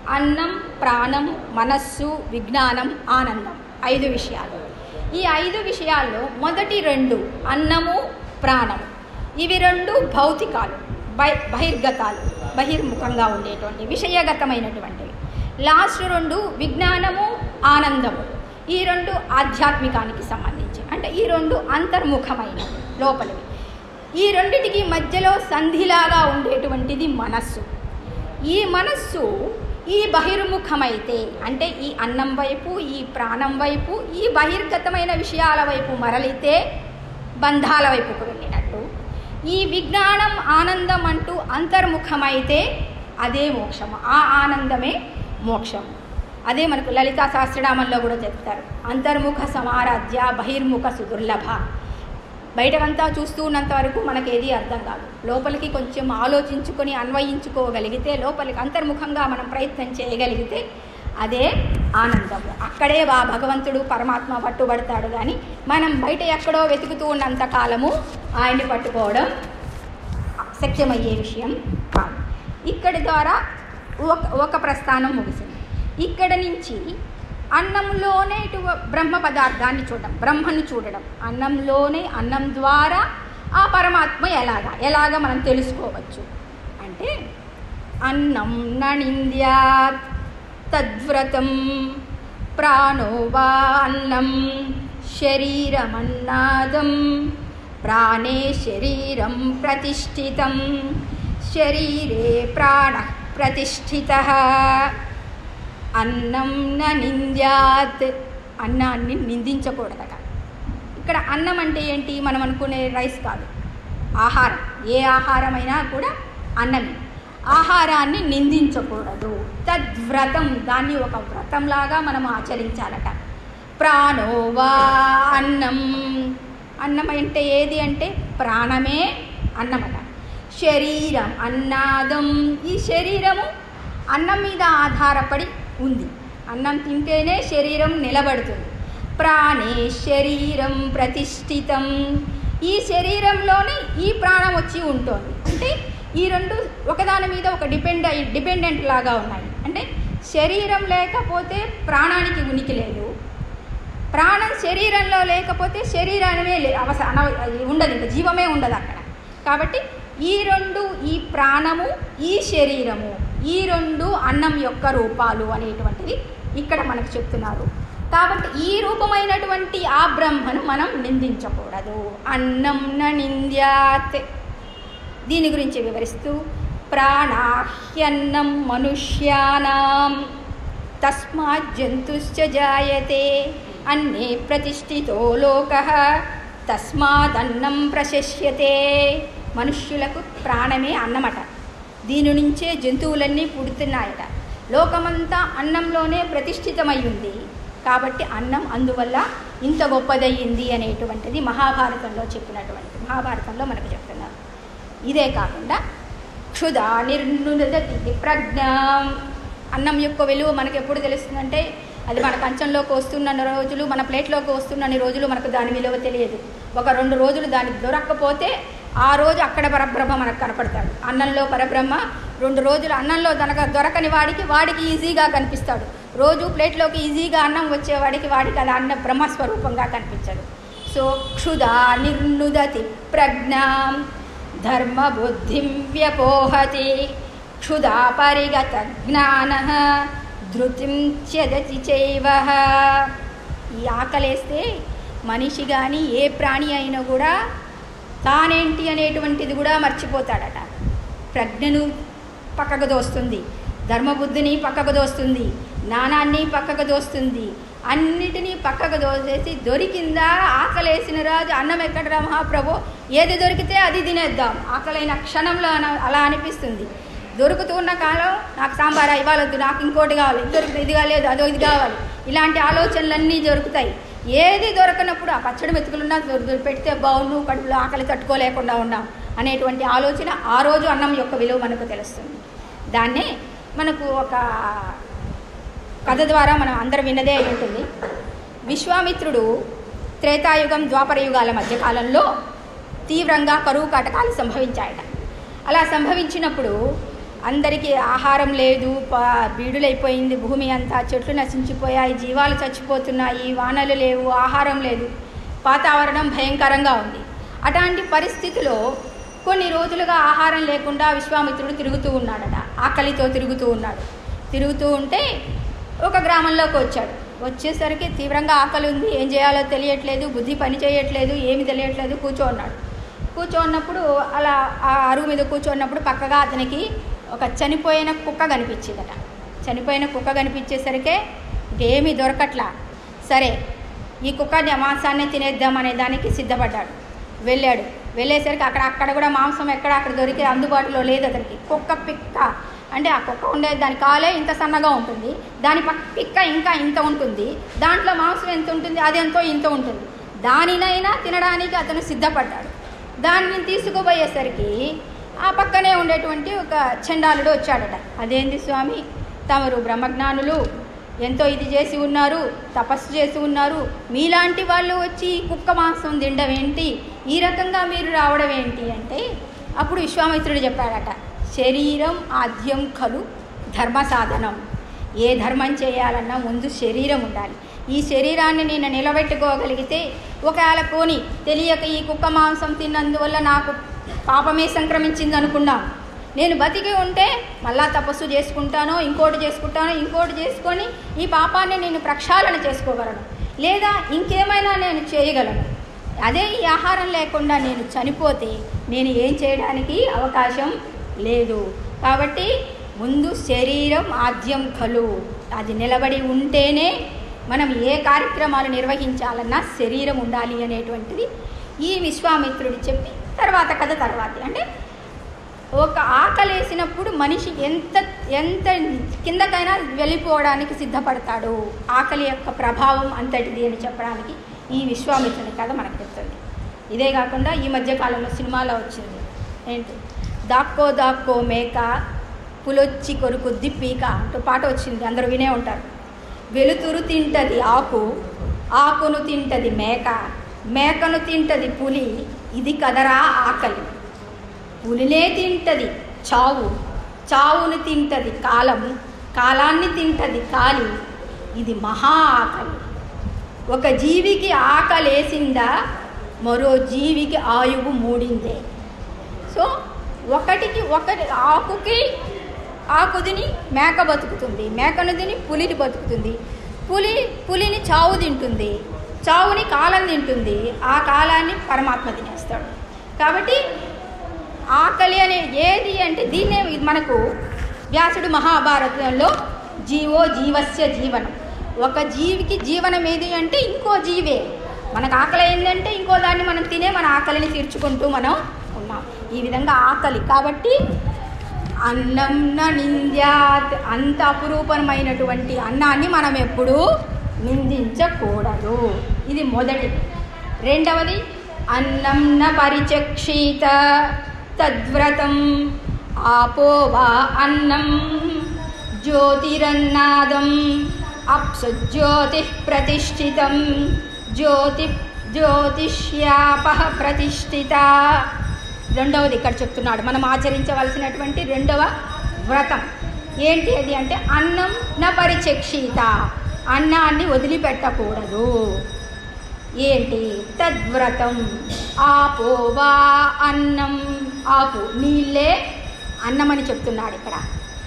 అన్నం ప్రాణం మనస్సు విజ్ఞానం ఆనందం ఐదు విషయాలు ఈ ఐదు విషయాల్లో మొదటి రెండు అన్నము ప్రాణము ఇవి రెండు భౌతికాలు బై బహిర్గతాలు బహిర్ముఖంగా ఉండేటువంటి విషయగతమైనటువంటివి లాస్ట్ రెండు విజ్ఞానము ఆనందము ఈ రెండు ఆధ్యాత్మికానికి సంబంధించి అంటే ఈ రెండు అంతర్ముఖమైన లోపలివి ఈ రెండిటికి మధ్యలో సంధిలాగా ఉండేటువంటిది మనస్సు ఈ మనస్సు ఈ బహిర్ముఖమైతే అంటే ఈ అన్నం వైపు ఈ ప్రాణం వైపు ఈ బహిర్గతమైన విషయాల వైపు మరలితే బంధాల వైపుకు వెళ్ళినట్టు ఈ విజ్ఞానం ఆనందం అంటూ అంతర్ముఖమైతే అదే మోక్షము ఆ ఆనందమే మోక్షము అదే మనకు లలితా సహస్రనామంలో కూడా చెప్తారు అంతర్ముఖ సమారాధ్య బహిర్ముఖ సుదుర్లభ బయటకంతా చూస్తూ ఉన్నంత వరకు మనకేది అర్థం కాదు లోపలికి కొంచెం ఆలోచించుకొని అన్వయించుకోగలిగితే లోపలికి అంతర్ముఖంగా మనం ప్రయత్నం చేయగలిగితే అదే ఆనందము అక్కడే ఆ భగవంతుడు పరమాత్మ పట్టుబడతాడు కానీ మనం బయట ఎక్కడో వెతుకుతూ ఉన్నంత కాలము ఆయన్ని పట్టుకోవడం శక్యమయ్యే విషయం కాదు ఇక్కడి ద్వారా ఒక ఒక ప్రస్థానం ముగిసింది ఇక్కడ నుంచి అన్నంలోనే ఇటు బ్రహ్మ పదార్థాన్ని చూడడం బ్రహ్మని చూడడం అన్నంలోనే అన్నం ద్వారా ఆ పరమాత్మ ఎలాగా ఎలాగ మనం తెలుసుకోవచ్చు అంటే అన్నం నణింద్యాత్ తద్వ్రతం ప్రాణో వా అన్నం శరీరమన్నాదం ప్రాణే శరీరం ప్రతిష్ఠితం శరీరే ప్రాణ ప్రతిష్ఠిత అన్నం న నింద్యాత్ అన్నాన్ని నిందించకూడదట ఇక్కడ అన్నం అంటే ఏంటి మనం అనుకునే రైస్ కాదు ఆహారం ఏ ఆహారమైనా కూడా అన్నమే ఆహారాన్ని నిందించకూడదు తద్వ్రతం దాన్ని ఒక వ్రతంలాగా మనం ఆచరించాలట ప్రాణో వా అన్నం అన్నం అంటే ఏది అంటే ప్రాణమే అన్నమట శరీరం అన్నాదం ఈ శరీరము అన్నం మీద ఆధారపడి ఉంది అన్నం తింటేనే శరీరం నిలబడుతుంది ప్రాణే శరీరం ప్రతిష్ఠితం ఈ శరీరంలోనే ఈ ప్రాణం వచ్చి ఉంటుంది అంటే ఈ రెండు ఒకదాని మీద ఒక డిపెండ్ అయ్యి డిపెండెంట్ లాగా ఉన్నాయి అంటే శరీరం లేకపోతే ప్రాణానికి ఉనికి లేదు ప్రాణం శరీరంలో లేకపోతే శరీరానిమే లే అవస అన ఉండదు ఇంకా జీవమే ఉండదు అక్కడ కాబట్టి ఈ రెండు ఈ ప్రాణము ఈ శరీరము ఈ రెండు అన్నం యొక్క రూపాలు అనేటువంటిది ఇక్కడ మనకు చెప్తున్నారు కాబట్టి ఈ రూపమైనటువంటి ఆ బ్రహ్మను మనం నిందించకూడదు అన్నం న నింద్యాత్ దీని గురించి వివరిస్తూ ప్రాణాహ్యన్నం మనుష్యానాం తస్మాత్ జంతుశ్చ జాయతే అన్నే ప్రతిష్ఠితో లోక తస్మాదన్నం ప్రశస్యతే మనుష్యులకు ప్రాణమే అన్నమట దీని నుంచే జంతువులన్నీ పుడుతున్నాయట లోకమంతా అన్నంలోనే ప్రతిష్ఠితమై ఉంది కాబట్టి అన్నం అందువల్ల ఇంత గొప్పదయ్యింది అనేటువంటిది మహాభారతంలో చెప్పినటువంటి మహాభారతంలో మనకు చెప్తున్నారు ఇదే కాకుండా క్షుధా నిర్నుదతి ప్రజ్ఞ అన్నం యొక్క విలువ మనకు ఎప్పుడు తెలుస్తుందంటే అది మన కంచంలోకి వస్తున్న రోజులు మన ప్లేట్లోకి వస్తున్న రోజులు మనకు దాని విలువ తెలియదు ఒక రెండు రోజులు దానికి దొరక్కపోతే ఆ రోజు అక్కడ పరబ్రహ్మ మనకు కనపడతాడు అన్నంలో పరబ్రహ్మ రెండు రోజులు అన్నంలో దొరక దొరకని వాడికి వాడికి ఈజీగా కనిపిస్తాడు రోజు ప్లేట్లోకి ఈజీగా అన్నం వచ్చేవాడికి వాడికి అది అన్న బ్రహ్మస్వరూపంగా కనిపించదు సో క్షుధా నిర్నుదతి ప్రజ్ఞాం ధర్మబుద్ధిం వ్యపోహతి క్షుధా పరిగత జ్ఞాన ధృతిం త్యజతి చైవ ఈ ఆకలేస్తే మనిషి కానీ ఏ ప్రాణి అయినా కూడా తానేంటి అనేటువంటిది కూడా మర్చిపోతాడట ప్రజ్ఞను పక్కకు దోస్తుంది ధర్మబుద్ధిని పక్కకు దోస్తుంది జ్ఞానాన్ని పక్కకు దోస్తుంది అన్నిటినీ పక్కకు దోసేసి దొరికిందా ఆకలేసిన రాజు అన్నం ఎక్కడరా మహాప్రభు ఏది దొరికితే అది తినేద్దాం ఆకలైన క్షణంలో అన- అలా అనిపిస్తుంది దొరుకుతున్న కాలం నాకు సాంబార్ ఇవ్వాలొద్దు నాకు ఇంకోటి కావాలి ఇది దొరికితే ఇది కాలేదు అదో ఇది కావాలి ఇలాంటి ఆలోచనలన్నీ దొరుకుతాయి ఏది దొరకనప్పుడు ఆ పచ్చడి మెతుకులున్నా దొరి- దొరి- పెడితే బాగుండు కడుపులో ఆకలి తట్టుకోలేకుండా ఉన్నాం అనేటువంటి ఆలోచన ఆ రోజు అన్నం యొక్క విలువ మనకు తెలుస్తుంది దాన్నే మనకు ఒక కథ ద్వారా మనం అందరం విన్నదే అయి ఉంటుంది విశ్వామిత్రుడు త్రేతాయుగం ద్వాపర యుగాల మధ్యకాలంలో తీవ్రంగా కరువు కాటకాలు సంభవించాయట అలా సంభవించినప్పుడు అందరికీ ఆహారం లేదు ప- బీడులైపోయింది భూమి అంతా చెట్లు నశించిపోయాయి జీవాలు చచ్చిపోతున్నాయి వానలు లేవు ఆహారం లేదు వాతావరణం భయంకరంగా ఉంది అట్లాంటి పరిస్థితిలో కొన్ని రోజులుగా ఆహారం లేకుండా విశ్వామిత్రుడు తిరుగుతూ ఉన్నాడట ఆకలితో తిరుగుతూ ఉన్నాడు తిరుగుతూ ఉంటే ఒక గ్రామంలోకి వచ్చాడు వచ్చేసరికి తీవ్రంగా ఆకలి ఉంది ఏం చేయాలో తెలియట్లేదు బుద్ధి పని చేయట్లేదు ఏమి తెలియట్లేదు కూర్చోన్నాడు కూర్చోన్నప్పుడు అలా ఆ అరుగు మీద కూర్చోన్నప్పుడు పక్కగా అతనికి ఒక చనిపోయిన కుక్క కనిపించిందట చనిపోయిన కుక్క కనిపించేసరికి ఇంకేమీ దొరకట్లా సరే ఈ కుక్క మాంసాన్ని తినేద్దాం అనే దానికి సిద్ధపడ్డాడు వెళ్ళాడు వెళ్ళేసరికి అక్కడ అక్కడ కూడా మాంసం ఎక్కడ అక్కడ దొరికే అందుబాటులో లేదు అతనికి కుక్క పిక్క అంటే ఆ కుక్క ఉండే దాని కాలే ఇంత సన్నగా ఉంటుంది దాని పక్క పిక్క ఇంకా ఇంత ఉంటుంది దాంట్లో మాంసం ఎంత ఉంటుంది అది ఎంతో ఇంత ఉంటుంది దానినైనా తినడానికి అతను సిద్ధపడ్డాడు దాన్ని తీసుకుపోయేసరికి ఆ పక్కనే ఉండేటువంటి ఒక చండాలుడు వచ్చాడట అదేంది స్వామి తమరు బ్రహ్మజ్ఞానులు ఎంతో ఇది చేసి ఉన్నారు తపస్సు చేసి ఉన్నారు మీలాంటి వాళ్ళు వచ్చి ఈ కుక్క మాంసం తినడం ఏంటి ఈ రకంగా మీరు రావడం ఏంటి అంటే అప్పుడు విశ్వామిత్రుడు చెప్పాడట శరీరం ఆద్యం ఖలు ధర్మ సాధనం ఏ ధర్మం చేయాలన్నా ముందు శరీరం ఉండాలి ఈ శరీరాన్ని నేను నిలబెట్టుకోగలిగితే ఒకవేళ పోని తెలియక ఈ కుక్క మాంసం తిన్నందువల్ల నాకు పాపమే సంక్రమించింది అనుకున్నాం నేను బతికి ఉంటే మళ్ళా తపస్సు చేసుకుంటానో ఇంకోటి చేసుకుంటానో ఇంకోటి చేసుకొని ఈ పాపాన్ని నేను ప్రక్షాళన చేసుకోగలను లేదా ఇంకేమైనా నేను చేయగలను అదే ఈ ఆహారం లేకుండా నేను చనిపోతే నేను ఏం చేయడానికి అవకాశం లేదు కాబట్టి ముందు శరీరం ఆద్యం కలు అది నిలబడి ఉంటేనే మనం ఏ కార్యక్రమాలు నిర్వహించాలన్నా శరీరం ఉండాలి అనేటువంటిది ఈ విశ్వామిత్రుడు చెప్పి తర్వాత కథ తర్వాతి అంటే ఒక ఆకలేసినప్పుడు మనిషి ఎంత ఎంత కిందకైనా వెళ్ళిపోవడానికి సిద్ధపడతాడు ఆకలి యొక్క ప్రభావం అంతటిది అని చెప్పడానికి ఈ విశ్వామిత్రుని కథ మనకు చెప్తుంది ఇదే కాకుండా ఈ మధ్యకాలంలో సినిమాలో వచ్చింది ఏంటి దాక్కో దాక్కో మేక పులొచ్చి కొరుకు దిప్పీక అంటూ పాట వచ్చింది అందరూ వినే ఉంటారు వెలుతురు తింటది ఆకు ఆకును తింటది మేక మేకను తింటది పులి ఇది కదరా ఆకలి పులినే తింటది చావు చావును తింటది కాలం కాలాన్ని తింటది కాలి ఇది మహా ఆకలి ఒక జీవికి ఆకలేసిందా మరో జీవికి ఆయువు మూడిందే సో ఒకటికి ఒకటి ఆకుకి ఆకు తిని మేక బతుకుతుంది మేకను తిని పులిని బతుకుతుంది పులి పులిని చావు తింటుంది చావుని కాలం తింటుంది ఆ కాలాన్ని పరమాత్మ తినేస్తాడు కాబట్టి ఆకలి అనే ఏది అంటే దీన్నే ఇది మనకు వ్యాసుడు మహాభారతంలో జీవో జీవస్య జీవనం ఒక జీవికి జీవనం ఏది అంటే ఇంకో జీవే మనకు ఆకలి అయిందంటే ఇంకో దాన్ని మనం తినే మన ఆకలిని తీర్చుకుంటూ మనం ఉన్నాం ఈ విధంగా ఆకలి కాబట్టి అన్నం నింద్యాత్ అంత అపురూపమైనటువంటి అన్నాన్ని మనం ఎప్పుడూ నిందించకూడదు ఇది మొదటిది రెండవది అన్నం న పరిచక్షీత తద్వ్రతం ఆపో వా అన్నం జ్యోతిరన్నాదం అప్సుజ్యోతి ప్రతిష్ఠితం జ్యోతి జ్యోతిష్యాప ప్రతిష్ఠిత రెండవది ఇక్కడ చెప్తున్నాడు మనం ఆచరించవలసినటువంటి రెండవ వ్రతం ఏంటి అది అంటే అన్నం న పరిచక్షిత అన్నాన్ని వదిలిపెట్టకూడదు ఏంటి తద్వ్రతం ఆపో వా అన్నం ఆపు నీళ్ళే అన్నం అని చెప్తున్నాడు ఇక్కడ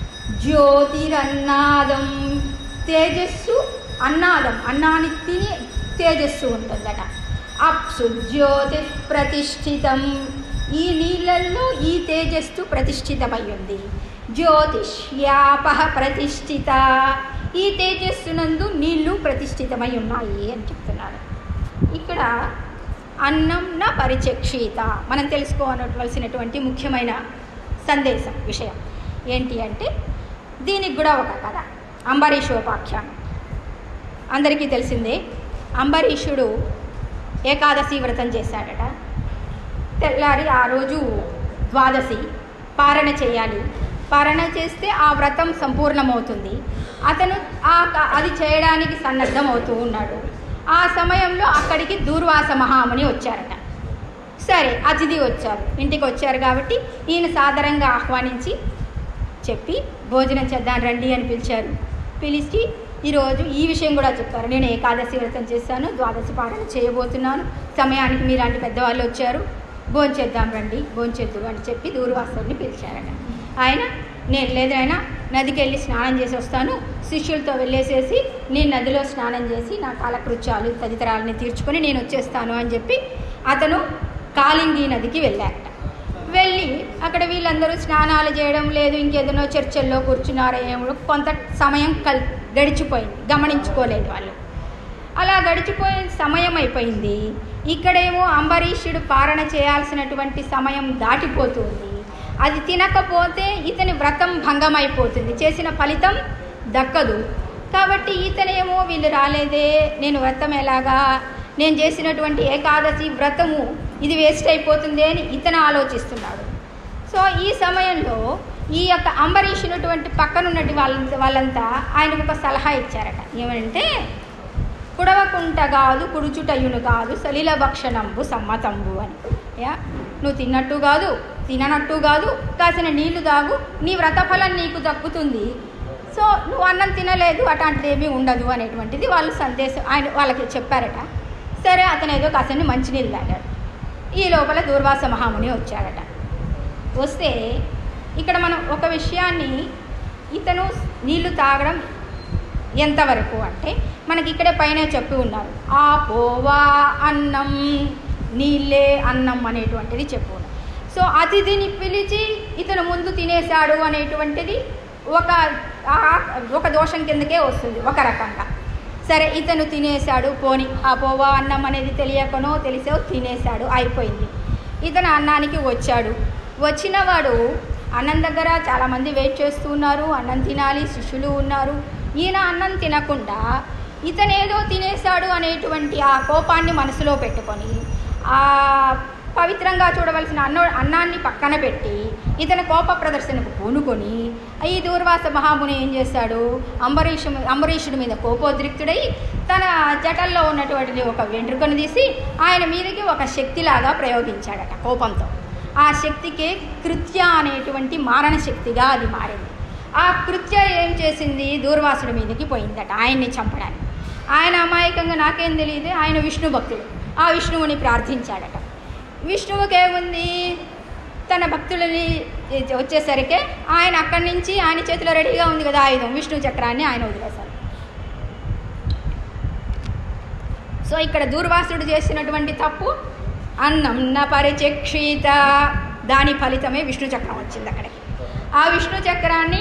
జ్యోతిరన్నాదం తేజస్సు అన్నాదం అన్నాన్ని తిని తేజస్సు ఉంటుందట అప్సు జ్యోతి ప్రతిష్ఠితం ఈ నీళ్ళల్లో ఈ తేజస్సు ప్రతిష్ఠితమై ఉంది జ్యోతిష్యాప ప్రతిష్ఠిత ఈ తేజస్సునందు నీళ్లు ప్రతిష్ఠితమై ఉన్నాయి అని చెప్తున్నాడు ఇక్కడ అన్నం న పరిచక్షిత మనం తెలుసుకోవలసినటువంటి ముఖ్యమైన సందేశం విషయం ఏంటి అంటే దీనికి కూడా ఒక కథ అంబరీషోపాఖ్యానం అందరికీ తెలిసిందే అంబరీషుడు ఏకాదశి వ్రతం చేశాడట తెల్లారి ఆ రోజు ద్వాదశి పారణ చేయాలి పారణ చేస్తే ఆ వ్రతం సంపూర్ణమవుతుంది అతను ఆ క- అది చేయడానికి సన్నద్ధం అవుతూ ఉన్నాడు ఆ సమయంలో అక్కడికి దూర్వాస మహాముని వచ్చారట సరే అతిథి వచ్చారు ఇంటికి వచ్చారు కాబట్టి ఈయన సాదరంగా ఆహ్వానించి చెప్పి భోజనం చేద్దాం రండి అని పిలిచారు పిలిచి ఈరోజు ఈ విషయం కూడా చెప్పారు నేను ఏకాదశి వ్రతం చేశాను ద్వాదశి పాలన చేయబోతున్నాను సమయానికి మీలాంటి పెద్దవాళ్ళు వచ్చారు భోంచేద్దాం రండి భోంచేద్దు అని చెప్పి దూర్వాసుడిని పిలిచారట ఆయన నేను లేదు ఆయన నదికి వెళ్ళి స్నానం చేసి వస్తాను శిష్యులతో వెళ్ళేసేసి నేను నదిలో స్నానం చేసి నా కాలకృత్యాలు తదితరాలని తీర్చుకొని నేను వచ్చేస్తాను అని చెప్పి అతను కాళింగి నదికి వెళ్ళారట వెళ్ళి అక్కడ వీళ్ళందరూ స్నానాలు చేయడం లేదు ఇంకేదైనా చర్చల్లో కూర్చున్నారో ఏమో కొంత సమయం కల్ గడిచిపోయింది గమనించుకోలేదు వాళ్ళు అలా గడిచిపోయే సమయం అయిపోయింది ఇక్కడేమో అంబరీషుడు పాలన చేయాల్సినటువంటి సమయం దాటిపోతుంది అది తినకపోతే ఇతని వ్రతం భంగం అయిపోతుంది చేసిన ఫలితం దక్కదు కాబట్టి ఇతనేమో వీళ్ళు రాలేదే నేను వ్రతం ఎలాగా నేను చేసినటువంటి ఏకాదశి వ్రతము ఇది వేస్ట్ అయిపోతుంది అని ఇతను ఆలోచిస్తున్నాడు సో ఈ సమయంలో ఈ యొక్క అంబరీషునటువంటి పక్కనున్నటి వాళ్ళ వాళ్ళంతా ఆయనకు ఒక సలహా ఇచ్చారట ఏమంటే కుడవకుంట కాదు కుడుచుటయును కాదు సలిల భక్షణంబు సమ్మతంబు అని యా నువ్వు తిన్నట్టు కాదు తిననట్టు కాదు కాసిన నీళ్లు తాగు నీ వ్రతఫలం నీకు దక్కుతుంది సో నువ్వు అన్నం తినలేదు అట్లాంటిది ఏమీ ఉండదు అనేటువంటిది వాళ్ళు సందేశం ఆయన వాళ్ళకి చెప్పారట సరే అతను ఏదో కాసిన మంచినీళ్ళు తాగాడు ఈ లోపల దూర్వాస మహాముని వచ్చాడట వస్తే ఇక్కడ మనం ఒక విషయాన్ని ఇతను నీళ్లు తాగడం ఎంతవరకు అంటే మనకి ఇక్కడే పైన చెప్పి ఉన్నారు ఆ పోవా అన్నం నీళ్ళే అన్నం అనేటువంటిది చెప్పు ఉన్నారు సో అతిథిని పిలిచి ఇతను ముందు తినేశాడు అనేటువంటిది ఒక ఆ- ఒక దోషం కిందకే వస్తుంది ఒక రకంగా సరే ఇతను తినేశాడు పోని ఆ పోవా అన్నం అనేది తెలియకనో తెలిసో తినేశాడు అయిపోయింది ఇతను అన్నానికి వచ్చాడు వచ్చినవాడు అన్నం దగ్గర చాలామంది వెయిట్ చేస్తూ ఉన్నారు అన్నం తినాలి శిష్యులు ఉన్నారు ఈయన అన్నం తినకుండా ఇతనేదో తినేశాడు అనేటువంటి ఆ కోపాన్ని మనసులో పెట్టుకొని ఆ పవిత్రంగా చూడవలసిన అన్న అన్నాన్ని పక్కన పెట్టి ఇతని కోప ప్రదర్శనకు పూనుకొని ఈ దూర్వాస మహాముని ఏం చేశాడు అంబరీషు అంబరీషుడి మీద కోపోద్రిక్తుడై తన జటల్లో ఉన్నటువంటి ఒక వెంట్రుకను తీసి ఆయన మీదకి ఒక శక్తిలాగా ప్రయోగించాడట కోపంతో ఆ శక్తికి కృత్య అనేటువంటి మారణ శక్తిగా అది మారింది ఆ కృత్య ఏం చేసింది దూర్వాసుడి మీదకి పోయిందట ఆయన్ని చంపడానికి ఆయన అమాయకంగా నాకేం తెలియదు ఆయన విష్ణు భక్తుడు ఆ విష్ణువుని ప్రార్థించాడట విష్ణువుకి ఏముంది తన భక్తులని వచ్చేసరికి ఆయన అక్కడి నుంచి ఆయన చేతిలో రెడీగా ఉంది కదా ఆయుధం విష్ణు చక్రాన్ని ఆయన వదిలేశారు సో ఇక్కడ దూర్వాసుడు చేసినటువంటి తప్పు అన్నం న పరిచక్షిత దాని ఫలితమే విష్ణు చక్రం వచ్చింది అక్కడికి ఆ విష్ణు చక్రాన్ని